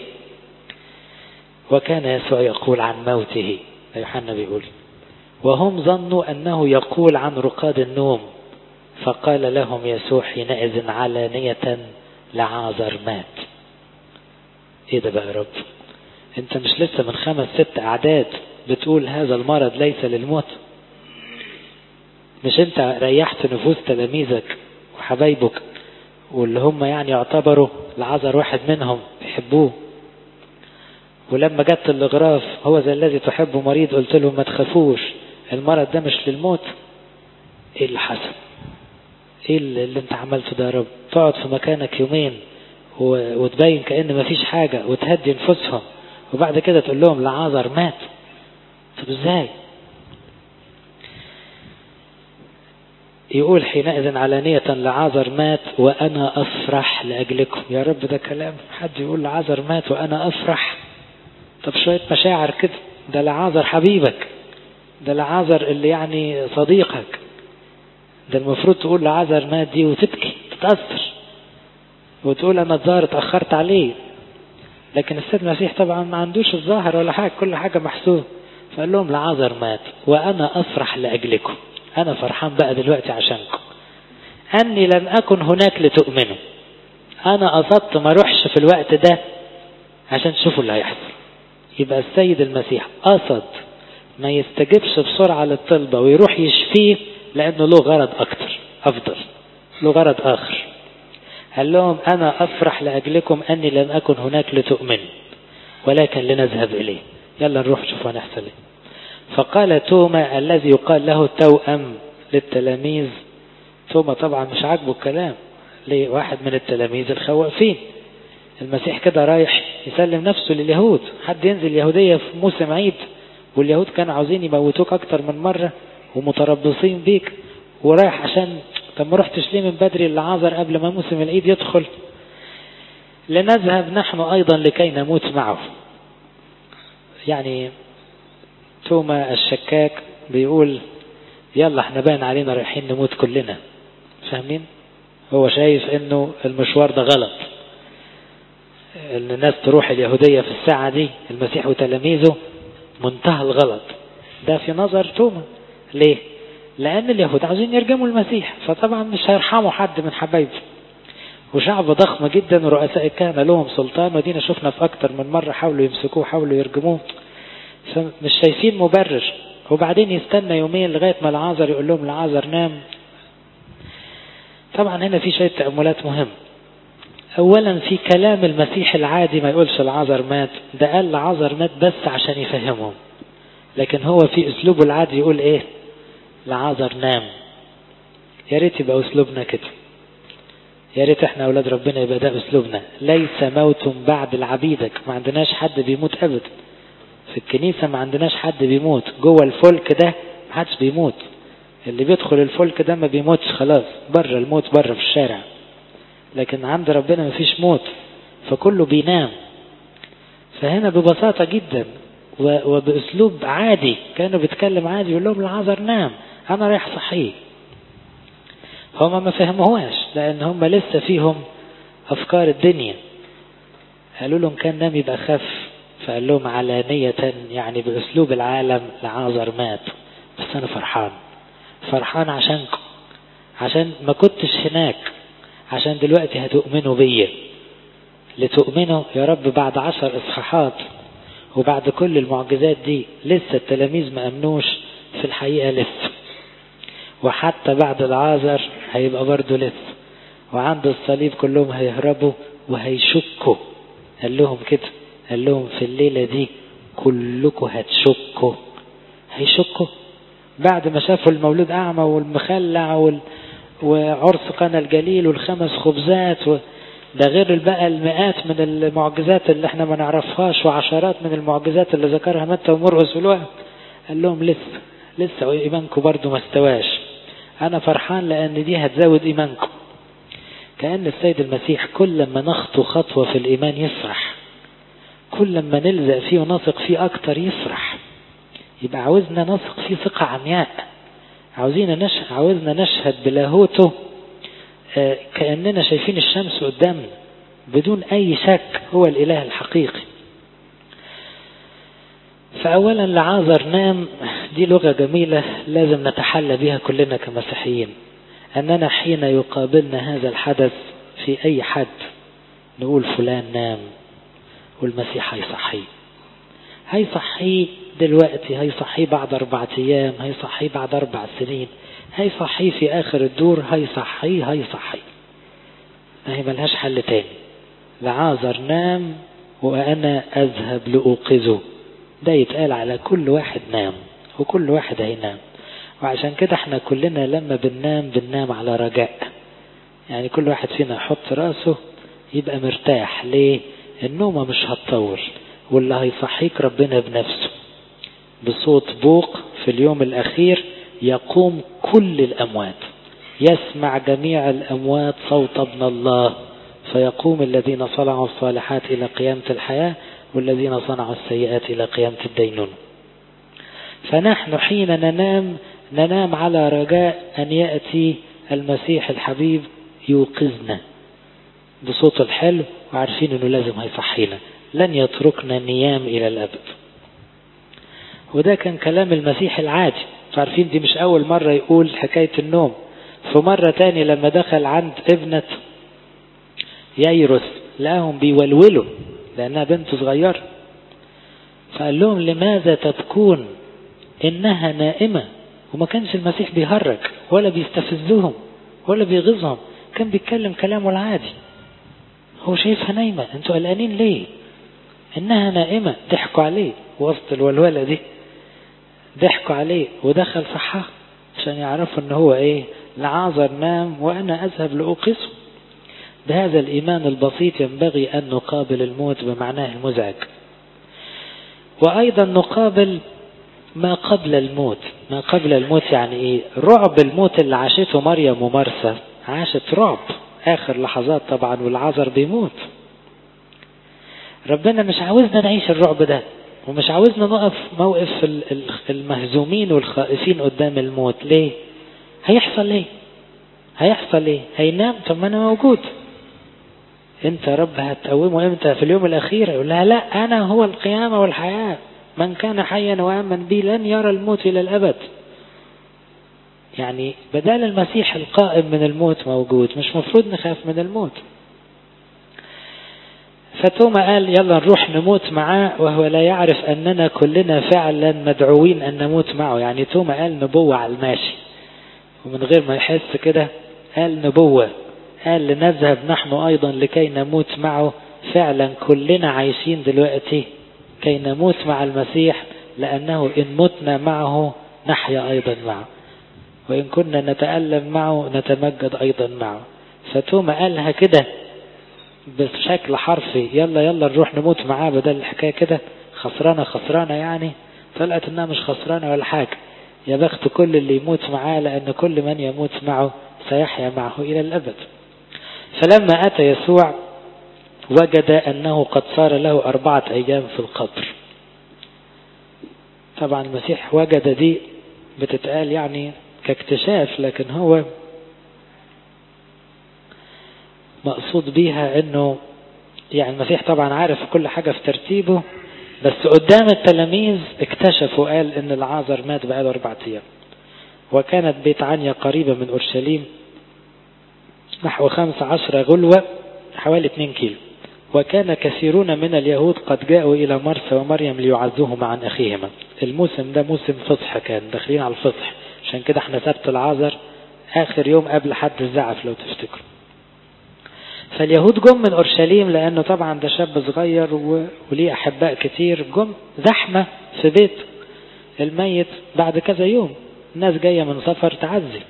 وكان يسوع يقول عن موته يوحنا بيقول وهم ظنوا أنه يقول عن رقاد النوم فقال لهم يسوع حينئذ علانية لعازر مات ايه ده بقى يا رب انت مش لسه من خمس ست اعداد بتقول هذا المرض ليس للموت مش انت ريحت نفوس تلاميذك وحبايبك واللي هم يعني يعتبروا العذر واحد منهم بيحبوه ولما جت الاغراف هو ذا الذي تحبه مريض قلت لهم ما تخافوش المرض ده مش للموت ايه اللي حصل ايه اللي, اللي انت عملته ده يا رب تقعد في مكانك يومين وتبين كأن مفيش حاجة وتهدي نفوسهم وبعد كده تقول لهم العازر مات طب ازاي يقول حينئذ علانية لعازر مات وأنا أفرح لأجلكم يا رب ده كلام حد يقول لعازر مات وأنا أفرح طب شوية مشاعر كده ده لعازر حبيبك ده لعازر اللي يعني صديقك ده المفروض تقول لعازر مات دي وتبكي تتأثر وتقول أنا الظاهر اتأخرت عليه لكن السيد المسيح طبعا ما عندوش الظاهر ولا حاجة كل حاجة محسوب فقال لهم لعازر مات وأنا أفرح لأجلكم أنا فرحان بقى دلوقتي عشانكم أني لم أكن هناك لتؤمنوا أنا قصدت ما أروحش في الوقت ده عشان تشوفوا اللي هيحصل يبقى السيد المسيح قصد ما يستجبش بسرعة للطلبة ويروح يشفيه لأنه له غرض أكتر أفضل له غرض آخر قال لهم أنا أفرح لأجلكم أني لم أكن هناك لتؤمنوا ولكن لنذهب إليه يلا نروح نشوف هنحصل إيه فقال توما الذي يقال له توأم للتلاميذ توما طبعا مش عاجبه الكلام ليه واحد من التلاميذ الخوافين المسيح كده رايح يسلم نفسه لليهود حد ينزل يهودية في موسم عيد واليهود كانوا عاوزين يموتوك أكتر من مرة ومتربصين بيك ورايح عشان طب ما رحتش ليه من بدري لعازر قبل ما موسم العيد يدخل لنذهب نحن أيضا لكي نموت معه يعني توما الشكاك بيقول يلا احنا باين علينا رايحين نموت كلنا فاهمين هو شايف انه المشوار ده غلط ان الناس تروح اليهودية في الساعة دي المسيح وتلاميذه منتهى الغلط ده في نظر توما ليه لان اليهود عاوزين يرجموا المسيح فطبعا مش هيرحموا حد من حبايبه وشعب ضخم جدا ورؤساء الكهنة لهم سلطان ودينا شفنا في اكتر من مرة حاولوا يمسكوه حاولوا يرجموه فمش شايفين مبرر وبعدين يستنى يومين لغاية ما العازر يقول لهم العازر نام طبعا هنا في شوية تأملات مهم أولا في كلام المسيح العادي ما يقولش العازر مات ده قال العازر مات بس عشان يفهمهم لكن هو في أسلوبه العادي يقول إيه العازر نام يا ريت يبقى أسلوبنا كده يا ريت احنا أولاد ربنا يبقى ده أسلوبنا ليس موت بعد العبيدك ما عندناش حد بيموت أبدا في الكنيسة ما عندناش حد بيموت جوه الفلك ده ما حدش بيموت اللي بيدخل الفلك ده ما بيموتش خلاص بره الموت بره في الشارع لكن عند ربنا ما فيش موت فكله بينام فهنا ببساطة جدا وبأسلوب عادي كانوا بيتكلم عادي يقول لهم العذر نام أنا رايح صحيه هما ما فهموهاش لأن هم لسه فيهم أفكار الدنيا قالوا لهم كان نام يبقى خف فقال لهم علانية يعني بأسلوب العالم لعازر مات بس أنا فرحان فرحان عشانكم عشان ما كنتش هناك عشان دلوقتي هتؤمنوا بيا لتؤمنوا يا رب بعد عشر إصحاحات وبعد كل المعجزات دي لسه التلاميذ ما أمنوش في الحقيقة لسه وحتى بعد العازر هيبقى برضه لسه وعند الصليب كلهم هيهربوا وهيشكوا قال لهم كده قال لهم في الليلة دي كلكم هتشكوا هيشكوا بعد ما شافوا المولود أعمى والمخلع وال... وعرس قنا الجليل والخمس خبزات و... ده غير بقى المئات من المعجزات اللي احنا ما نعرفهاش وعشرات من المعجزات اللي ذكرها متى ومرقس والوقت قال لهم لسه لسه ايمانكم برضو ما استواش انا فرحان لان دي هتزود ايمانكم كأن السيد المسيح كل ما نخطو خطوة في الإيمان يفرح كل ما نلزق فيه ونثق فيه أكتر يفرح يبقى عاوزنا نثق فيه ثقة عمياء عاوزين نشهد عاوزنا نشهد بلاهوته آه كأننا شايفين الشمس قدامنا بدون أي شك هو الإله الحقيقي فأولا لعازر نام دي لغة جميلة لازم نتحلى بها كلنا كمسيحيين أننا حين يقابلنا هذا الحدث في أي حد نقول فلان نام والمسيح هيصحيه هيصحيه دلوقتي هيصحيه بعد أربعة أيام هيصحيه بعد أربع سنين هيصحيه في آخر الدور هيصحيه هيصحيه ما هي ملهاش حل تاني لعازر نام وأنا أذهب لأوقظه ده يتقال على كل واحد نام وكل واحد هينام وعشان كده احنا كلنا لما بننام بننام على رجاء يعني كل واحد فينا يحط راسه يبقى مرتاح ليه النومة مش هتطول واللي هيصحيك ربنا بنفسه بصوت بوق في اليوم الأخير يقوم كل الأموات يسمع جميع الأموات صوت ابن الله فيقوم الذين صنعوا الصالحات إلى قيامة الحياة والذين صنعوا السيئات إلى قيامة الدينون فنحن حين ننام ننام على رجاء أن يأتي المسيح الحبيب يوقظنا بصوت الحلو وعارفين أنه لازم هيصحينا لن يتركنا نيام إلى الأبد وده كان كلام المسيح العادي عارفين دي مش أول مرة يقول حكاية النوم في مرة تاني لما دخل عند ابنة ييروس لقاهم بيولولوا لأنها بنت صغيرة فقال لهم لماذا تبكون إنها نائمة وما كانش المسيح بيهرج ولا بيستفزهم ولا بيغيظهم كان بيتكلم كلامه العادي هو شايفها نايمة انتوا قلقانين ليه انها نائمة ضحكوا عليه وسط الولولة دي ضحكوا عليه ودخل صحة عشان يعرفوا ان هو ايه لعازر نام وانا اذهب لاوقظه بهذا الايمان البسيط ينبغي ان نقابل الموت بمعناه المزعج وايضا نقابل ما قبل الموت ما قبل الموت يعني ايه رعب الموت اللي عاشته مريم ومرسى عاشت رعب اخر لحظات طبعا والعذر بيموت ربنا مش عاوزنا نعيش الرعب ده ومش عاوزنا نقف موقف المهزومين والخائفين قدام الموت ليه هيحصل ليه هيحصل ليه هينام طب ما انا موجود انت يا رب هتقومه امتى في اليوم الاخير يقول لها لا انا هو القيامه والحياه من كان حيا وامن بي لن يرى الموت الى الابد يعني بدل المسيح القائم من الموت موجود مش مفروض نخاف من الموت فتوما قال يلا نروح نموت معاه وهو لا يعرف أننا كلنا فعلا مدعوين أن نموت معه يعني توما قال نبوة على الماشي ومن غير ما يحس كده قال نبوة قال لنذهب نحن أيضا لكي نموت معه فعلا كلنا عايشين دلوقتي كي نموت مع المسيح لأنه إن متنا معه نحيا أيضا معه وإن كنا نتألم معه نتمجد أيضا معه فتوما قالها كده بشكل حرفي يلا يلا نروح نموت معاه بدل الحكاية كده خسرانة خسرانة يعني طلعت انها مش خسرانة ولا حاجة يا بخت كل اللي يموت معاه لأن كل من يموت معه سيحيا معه إلى الأبد فلما أتى يسوع وجد أنه قد صار له أربعة أيام في القبر طبعا المسيح وجد دي بتتقال يعني كاكتشاف لكن هو مقصود بيها انه يعني المسيح طبعا عارف كل حاجة في ترتيبه بس قدام التلاميذ اكتشفوا قال ان العازر مات بقاله اربع ايام وكانت بيت عنيا قريبة من اورشليم نحو خمس عشر غلوة حوالي 2 كيلو وكان كثيرون من اليهود قد جاءوا إلى مرسى ومريم ليعزوهما عن أخيهما الموسم ده موسم فصح كان داخلين على الفصح عشان كده احنا سبت العازر آخر يوم قبل حد الزعف لو تفتكروا فاليهود جم من أورشليم لأنه طبعا ده شاب صغير وليه أحباء كتير جم زحمة في بيت الميت بعد كذا يوم الناس جاية من سفر تعزي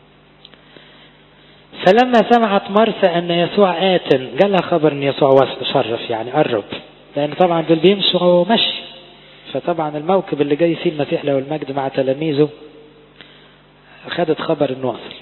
فلما سمعت مرسى أن يسوع آت جالها خبر أن يسوع شرف يعني قرب لأن طبعا دول بيمشوا مشي فطبعا الموكب اللي جاي فيه المسيح له المجد مع تلاميذه خدت خبر انه وصل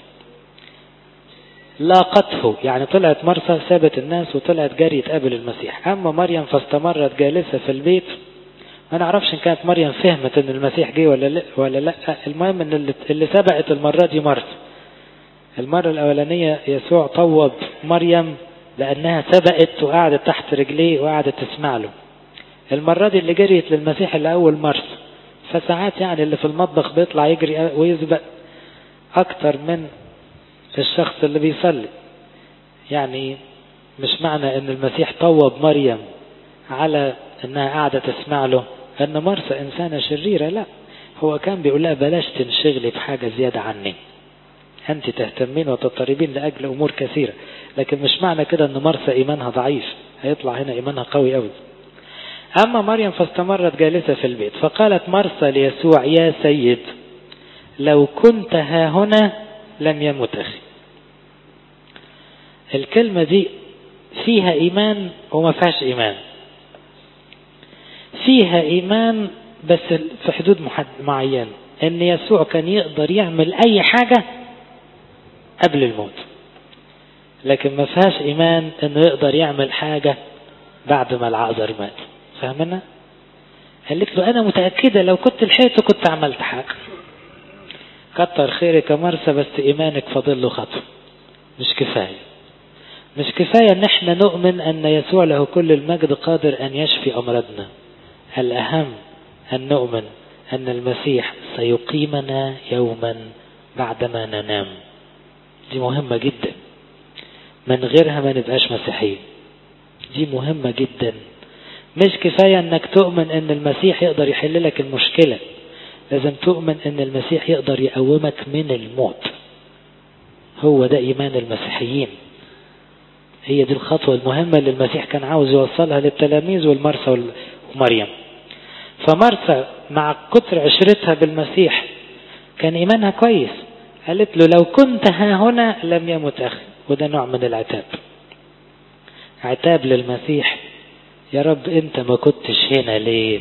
لاقته يعني طلعت مرسى سابت الناس وطلعت جري تقابل المسيح أما مريم فاستمرت جالسة في البيت ما نعرفش إن كانت مريم فهمت إن المسيح جه ولا لا ولا لا المهم إن اللي, اللي سبقت المرة دي مرسى المرة الأولانية يسوع طوب مريم لأنها سبقت وقعدت تحت رجليه وقعدت تسمع له المرة دي اللي جريت للمسيح لأول مرسى فساعات يعني اللي في المطبخ بيطلع يجري ويسبق أكتر من الشخص اللي بيصلي يعني مش معنى ان المسيح طوب مريم على انها قاعدة تسمع له ان مرسى انسانة شريرة لا هو كان بيقول لها بلاش تنشغلي بحاجة زيادة عني انت تهتمين وتضطربين لاجل امور كثيرة لكن مش معنى كده ان مرسى ايمانها ضعيف هيطلع هنا ايمانها قوي قوي اما مريم فاستمرت جالسة في البيت فقالت مرسى ليسوع يا سيد لو كنت ها هنا لم يمت أخي الكلمة دي فيها إيمان وما فيهاش إيمان فيها إيمان بس في حدود معينة إن يسوع كان يقدر يعمل أي حاجة قبل الموت لكن ما فيهاش إيمان إنه يقدر يعمل حاجة بعد ما العازر مات فاهمنا؟ قالت له أنا متأكدة لو كنت لحقته كنت عملت حاجة كتر خيرك يا مرسى بس إيمانك فاضل له خطوة مش كفاية مش كفاية ان احنا نؤمن ان يسوع له كل المجد قادر ان يشفي امراضنا الاهم ان نؤمن ان المسيح سيقيمنا يوما بعدما ننام دي مهمة جدا من غيرها ما نبقاش مسيحيين دي مهمة جدا مش كفاية انك تؤمن ان المسيح يقدر يحل لك المشكلة لازم تؤمن ان المسيح يقدر يقومك من الموت هو ده ايمان المسيحيين هي دي الخطوة المهمة اللي المسيح كان عاوز يوصلها للتلاميذ والمرسى ومريم فمرسى مع كتر عشرتها بالمسيح كان إيمانها كويس قالت له لو كنت ها هنا لم يمت أخي وده نوع من العتاب عتاب للمسيح يا رب انت ما كنتش هنا ليه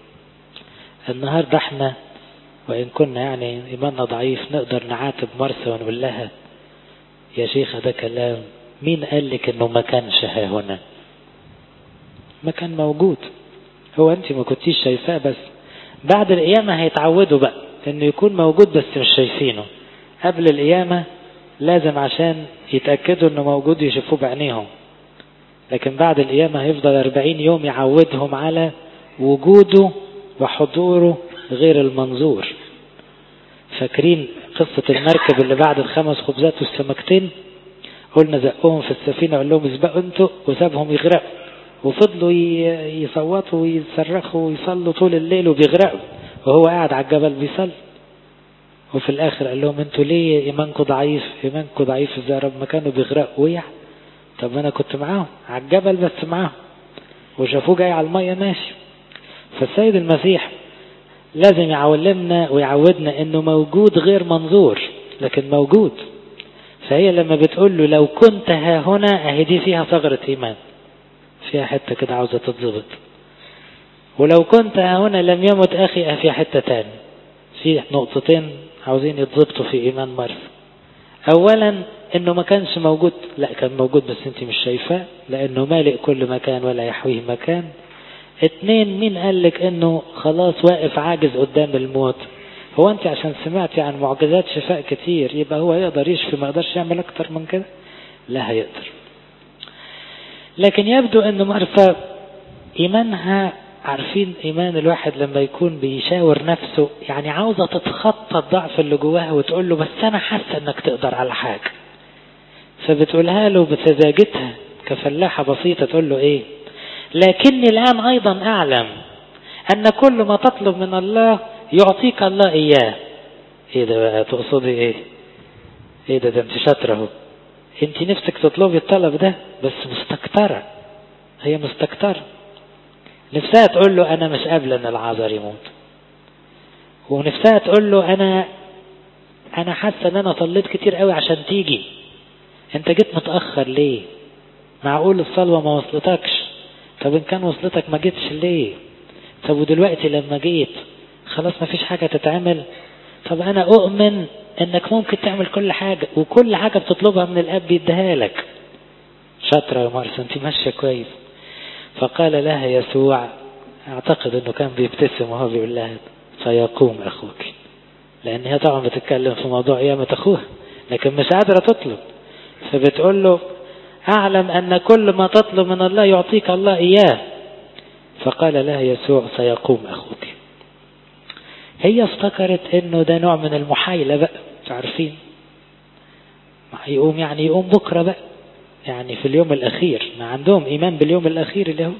النهاردة احنا وإن كنا يعني إيماننا ضعيف نقدر نعاتب مرسى ونقول لها يا شيخة ده كلام مين قال لك انه ما كانش ها هنا ما كان موجود هو انت ما كنتيش شايفاه بس بعد القيامة هيتعودوا بقى انه يكون موجود بس مش شايفينه قبل القيامة لازم عشان يتأكدوا انه موجود يشوفوه بعينيهم لكن بعد القيامة هيفضل أربعين يوم يعودهم على وجوده وحضوره غير المنظور فاكرين قصة المركب اللي بعد الخمس خبزات والسمكتين قلنا زقهم في السفينة قال لهم اسبقوا انتوا وسابهم يغرقوا وفضلوا يصوتوا ويصرخوا ويصلوا طول الليل وبيغرقوا وهو قاعد على الجبل بيصلي وفي الاخر قال لهم انتوا ليه ايمانكم ضعيف ايمانكم ضعيف ازاي رب ما كانوا بيغرقوا وقع طب انا كنت معاهم على الجبل بس معاهم وشافوه جاي على الميه ماشي فالسيد المسيح لازم يعلمنا ويعودنا انه موجود غير منظور لكن موجود فهي لما بتقول له لو كنت ها هنا اهي دي فيها ثغرة ايمان فيها حتة كده عاوزة تتظبط ولو كنت ها هنا لم يمت اخي اه في حتة تاني في نقطتين عاوزين يتظبطوا في ايمان مرث اولا انه ما كانش موجود لا كان موجود بس انت مش شايفاه لانه مالئ كل مكان ولا يحويه مكان اتنين مين قال لك انه خلاص واقف عاجز قدام الموت هو انت عشان سمعتي عن معجزات شفاء كتير يبقى هو يقدر يشفي ما يقدرش يعمل اكتر من كده لا هيقدر لكن يبدو ان مرثا ايمانها عارفين ايمان الواحد لما يكون بيشاور نفسه يعني عاوزة تتخطى الضعف اللي جواها وتقول له بس انا حاسة انك تقدر على حاجة فبتقولها له بسذاجتها كفلاحة بسيطة تقول له ايه لكني الان ايضا اعلم ان كل ما تطلب من الله يعطيك الله اياه ايه ده بقى تقصدي ايه ايه ده ده انت شاطرة اهو انت نفسك تطلبي الطلب ده بس مستكترة هي مستكترة نفسها تقول له انا مش قابلة ان العذر يموت ونفسها تقول له انا انا حاسة ان انا صليت كتير قوي عشان تيجي انت جيت متأخر ليه معقول الصلوة ما وصلتكش طب ان كان وصلتك ما جيتش ليه طب ودلوقتي لما جيت خلاص ما فيش حاجة تتعمل طب انا اؤمن انك ممكن تعمل كل حاجة وكل حاجة بتطلبها من الاب بيديها لك شاطرة يا مارس انت ماشية كويس فقال لها يسوع اعتقد انه كان بيبتسم وهو بيقول لها فيقوم اخوك لان هي طبعا بتتكلم في موضوع قيامة اخوها لكن مش قادرة تطلب فبتقول له اعلم ان كل ما تطلب من الله يعطيك الله اياه فقال لها يسوع سيقوم اخوك هي افتكرت انه ده نوع من المحايلة بقى عارفين يقوم يعني يقوم بكرة بقى يعني في اليوم الأخير ما عندهم إيمان باليوم الأخير اليهود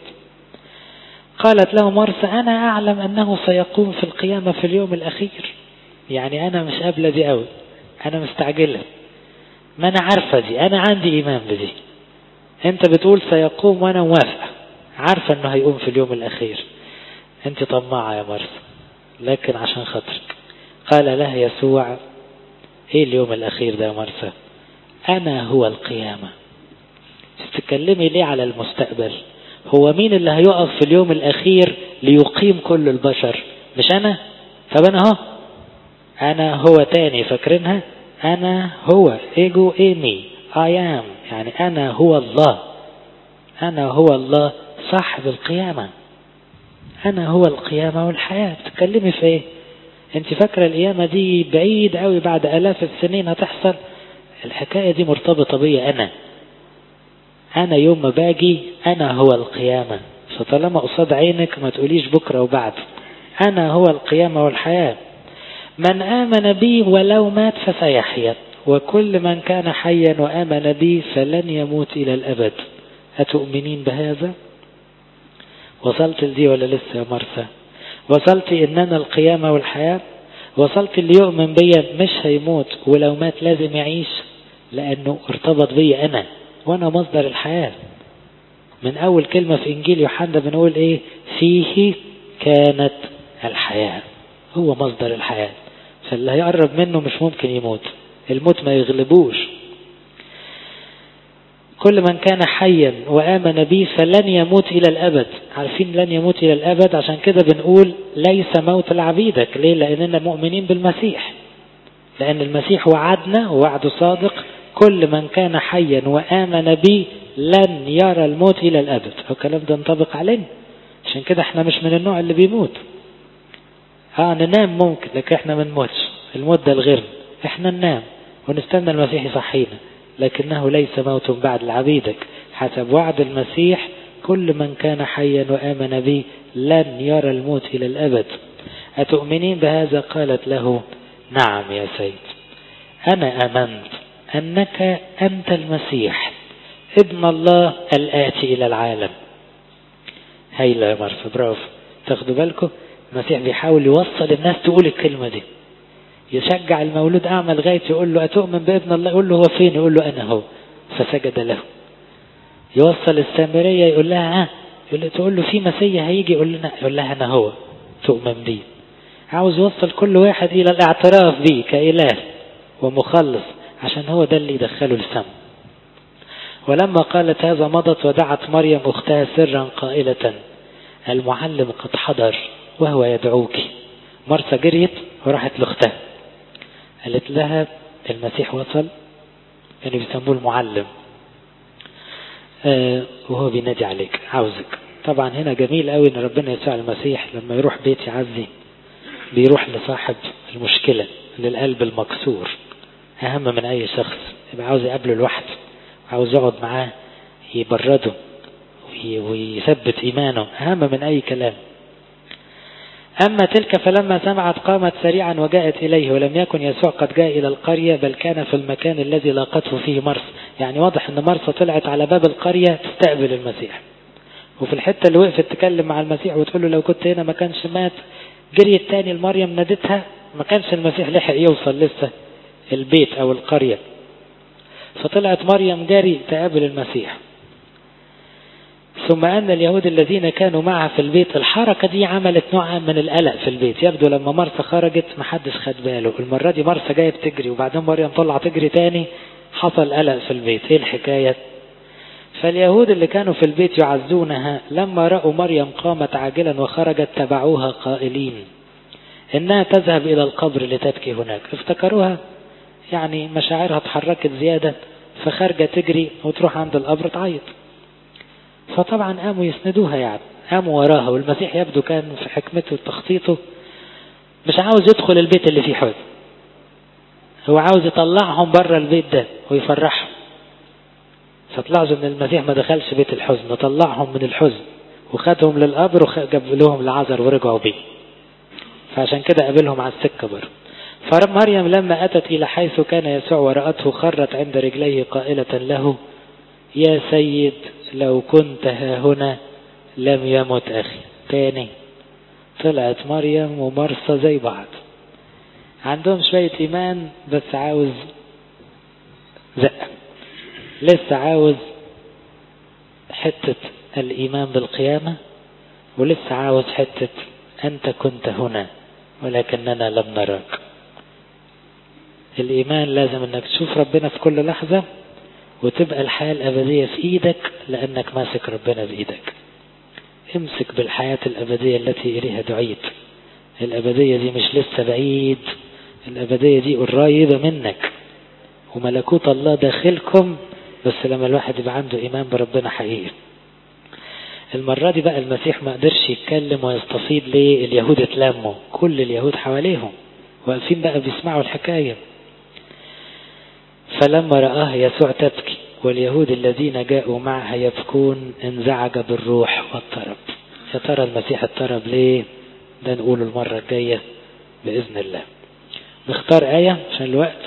قالت له مرسى أنا أعلم أنه سيقوم في القيامة في اليوم الأخير يعني أنا مش قابلة دي قوي أنا مستعجلة ما أنا عارفة دي أنا عندي إيمان بدي أنت بتقول سيقوم وأنا موافقة عارفة أنه هيقوم في اليوم الأخير أنت طماعة يا مرسى لكن عشان خاطرك قال لها يسوع ايه اليوم الاخير ده يا مرسى انا هو القيامة تتكلمي ليه على المستقبل هو مين اللي هيقف في اليوم الاخير ليقيم كل البشر مش انا طب انا اهو انا هو تاني فاكرينها أنا هو إيجو إيمي I am يعني أنا هو الله أنا هو الله صاحب القيامة أنا هو القيامة والحياة تكلمي في إيه أنت فاكرة القيامة دي بعيد قوي بعد آلاف السنين هتحصل الحكاية دي مرتبطة بي أنا أنا يوم ما باجي أنا هو القيامة فطالما قصاد عينك ما تقوليش بكرة وبعد أنا هو القيامة والحياة من آمن بي ولو مات فسيحيا وكل من كان حيا وآمن بي فلن يموت إلى الأبد أتؤمنين بهذا وصلت لدي ولا لسه يا مرسى وصلت إن أنا القيامة والحياة وصلت اللي يؤمن بي مش هيموت ولو مات لازم يعيش لأنه ارتبط بي أنا وأنا مصدر الحياة من أول كلمة في إنجيل يوحنا بنقول إيه فيه كانت الحياة هو مصدر الحياة فاللي هيقرب منه مش ممكن يموت الموت ما يغلبوش كل من كان حيا وآمن بي فلن يموت إلى الأبد عارفين لن يموت إلى الأبد عشان كده بنقول ليس موت لعبيدك ليه لأننا مؤمنين بالمسيح لأن المسيح وعدنا ووعده صادق كل من كان حيا وآمن بي لن يرى الموت إلى الأبد الكلام ده ينطبق علينا عشان كده احنا مش من النوع اللي بيموت اه ننام ممكن لكن احنا ما نموتش الموت ده الغير احنا ننام ونستنى المسيح يصحينا لكنه ليس موت بعد لعبيدك حسب وعد المسيح كل من كان حيا وآمن بي لن يرى الموت إلى الأبد أتؤمنين بهذا قالت له نعم يا سيد أنا أمنت أنك أنت المسيح ابن الله الآتي إلى العالم هايلة يا مرفا برافو تاخدوا بالكم المسيح بيحاول يوصل الناس تقول الكلمة دي يشجع المولود أعمى لغاية يقول له أتؤمن بابن الله يقول له هو فين يقول له أنا هو فسجد له يوصل السامرية يقول لها ها يقول له تقول له في مسيح هيجي يقول لنا يقول لها أنا هو تؤمن بي عاوز يوصل كل واحد إلى الاعتراف بيه كإله ومخلص عشان هو ده اللي يدخله السم ولما قالت هذا مضت ودعت مريم أختها سرا قائلة المعلم قد حضر وهو يدعوك مرسى جريت وراحت لاختها قالت لها المسيح وصل كانوا بيسموه المعلم آه وهو بينادي عليك عاوزك طبعا هنا جميل قوي ان ربنا يسوع المسيح لما يروح بيت يعزي بيروح لصاحب المشكلة للقلب المكسور اهم من اي شخص يبقى عاوز يقابله لوحده عاوز يقعد معاه يبرده ويثبت ايمانه اهم من اي كلام أما تلك فلما سمعت قامت سريعا وجاءت إليه ولم يكن يسوع قد جاء إلى القرية بل كان في المكان الذي لاقته فيه مرس يعني واضح أن مرسى طلعت على باب القرية تستقبل المسيح وفي الحتة اللي وقفت تكلم مع المسيح وتقول له لو كنت هنا ما كانش مات جري التاني لمريم نادتها ما كانش المسيح لحق يوصل لسه البيت أو القرية فطلعت مريم جري تقابل المسيح ثم أن اليهود الذين كانوا معها في البيت الحركة دي عملت نوع من القلق في البيت يبدو لما مرسى خرجت محدش خد باله المرة دي مرسى جاية بتجري وبعدين مريم طلع تجري تاني حصل قلق في البيت ايه الحكاية فاليهود اللي كانوا في البيت يعزونها لما رأوا مريم قامت عاجلا وخرجت تبعوها قائلين إنها تذهب إلى القبر لتبكي هناك افتكروها يعني مشاعرها اتحركت زيادة فخارجة تجري وتروح عند القبر تعيط فطبعا قاموا يسندوها يعني قاموا وراها والمسيح يبدو كان في حكمته وتخطيطه مش عاوز يدخل البيت اللي فيه حزن هو عاوز يطلعهم بره البيت ده ويفرحهم فتلاحظوا ان المسيح ما دخلش بيت الحزن طلعهم من الحزن وخدهم للقبر وجاب لهم العذر ورجعوا بيه فعشان كده قابلهم على السكة بره فمريم لما أتت إلى حيث كان يسوع ورأته خرت عند رجليه قائلة له يا سيد لو كنت ها هنا لم يمت أخي تاني طلعت مريم ومرسى زي بعض عندهم شوية إيمان بس عاوز زقة لسه عاوز حتة الإيمان بالقيامة ولسه عاوز حتة أنت كنت هنا ولكننا لم نراك الإيمان لازم أنك تشوف ربنا في كل لحظة وتبقى الحياة الأبدية في إيدك لأنك ماسك ربنا بإيدك امسك بالحياة الأبدية التي إليها دعيت الأبدية دي مش لسه بعيد الأبدية دي قريبة منك وملكوت الله داخلكم بس لما الواحد يبقى عنده إيمان بربنا حقيقي المرة دي بقى المسيح ما قدرش يتكلم ويستفيض ليه اليهود اتلموا كل اليهود حواليهم واقفين بقى بيسمعوا الحكاية فلما رآه يسوع تبكي واليهود الذين جاءوا معها يبكون انزعج بالروح واضطرب يا ترى المسيح اضطرب ليه ده نقوله المرة الجاية بإذن الله نختار آية عشان الوقت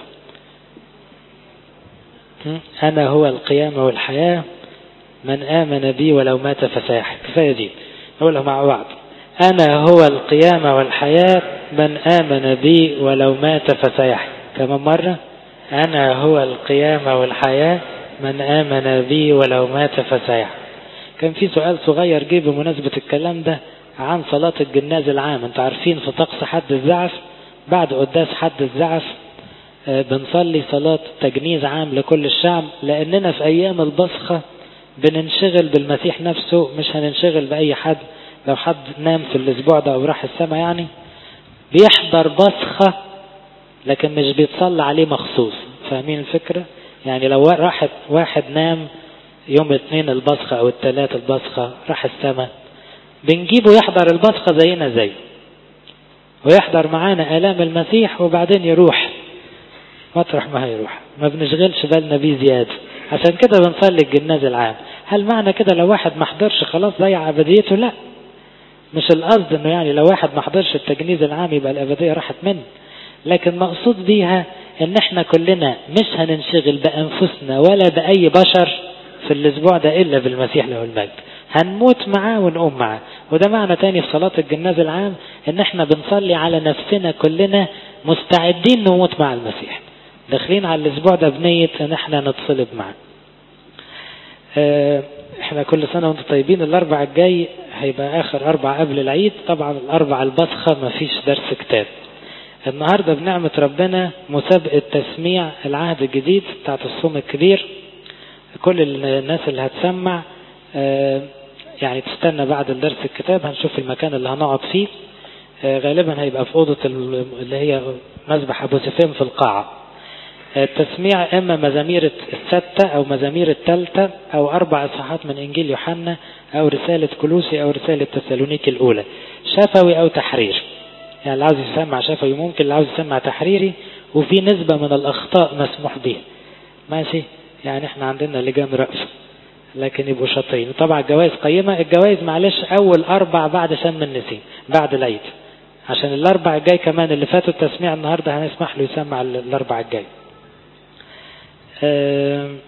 أنا هو القيامة والحياة من آمن بي ولو مات فساح كفاية دي نقولها مع بعض أنا هو القيامة والحياة من آمن بي ولو مات فسيح كمان مرة أنا هو القيامة والحياة من آمن بي ولو مات فسيح كان في سؤال صغير جه بمناسبة الكلام ده عن صلاة الجناز العام انتوا عارفين في طقس حد الزعف بعد قداس حد الزعف بنصلي صلاة تجنيز عام لكل الشعب لأننا في أيام البصخة بننشغل بالمسيح نفسه مش هننشغل بأي حد لو حد نام في الأسبوع ده أو راح السماء يعني بيحضر بصخة لكن مش بيتصلى عليه مخصوص فاهمين الفكرة يعني لو راح واحد نام يوم الاثنين البصخة أو الثلاث البصخة راح السماء بنجيبه يحضر البصخة زينا زي ويحضر معانا آلام المسيح وبعدين يروح مطرح ما هيروح ما بنشغلش بالنا بيه زيادة عشان كده بنصلي الجناز العام هل معنى كده لو واحد ما حضرش خلاص ضيع أبديته لا مش القصد انه يعني لو واحد ما حضرش التجنيز العام يبقى الأبدية راحت منه لكن مقصود بيها ان احنا كلنا مش هننشغل بأنفسنا ولا بأي بشر في الأسبوع ده إلا بالمسيح له المجد هنموت معاه ونقوم معاه وده معنى تاني في صلاة الجناز العام ان احنا بنصلي على نفسنا كلنا مستعدين نموت مع المسيح داخلين على الاسبوع ده بنية ان احنا نتصلب معاه اه احنا كل سنة وانتم طيبين الاربع الجاي هيبقى اخر اربع قبل العيد طبعا الاربع البصخة مفيش درس كتاب النهاردة بنعمة ربنا مسابقة تسميع العهد الجديد بتاعت الصوم الكبير كل الناس اللي هتسمع اه يعني تستنى بعد الدرس الكتاب هنشوف المكان اللي هنقعد فيه اه غالبا هيبقى في أوضة اللي هي مسبح أبو سفين في القاعة التسميع إما مزامير الستة أو مزامير الثالثة أو أربع إصحاحات من إنجيل يوحنا أو رسالة كلوسي أو رسالة تسالونيك الأولى شفوي أو تحرير يعني اللي عاوز يسمع شفوي ممكن اللي عاوز يسمع تحريري وفي نسبة من الأخطاء مسموح بها ماشي يعني احنا عندنا لجان رأس لكن يبقوا شاطرين طبعا الجوائز قيمة الجوائز معلش أول أربع بعد شم النسيم بعد العيد عشان الأربع الجاي كمان اللي فاتوا التسميع النهاردة هنسمح له يسمع الأربع الجاي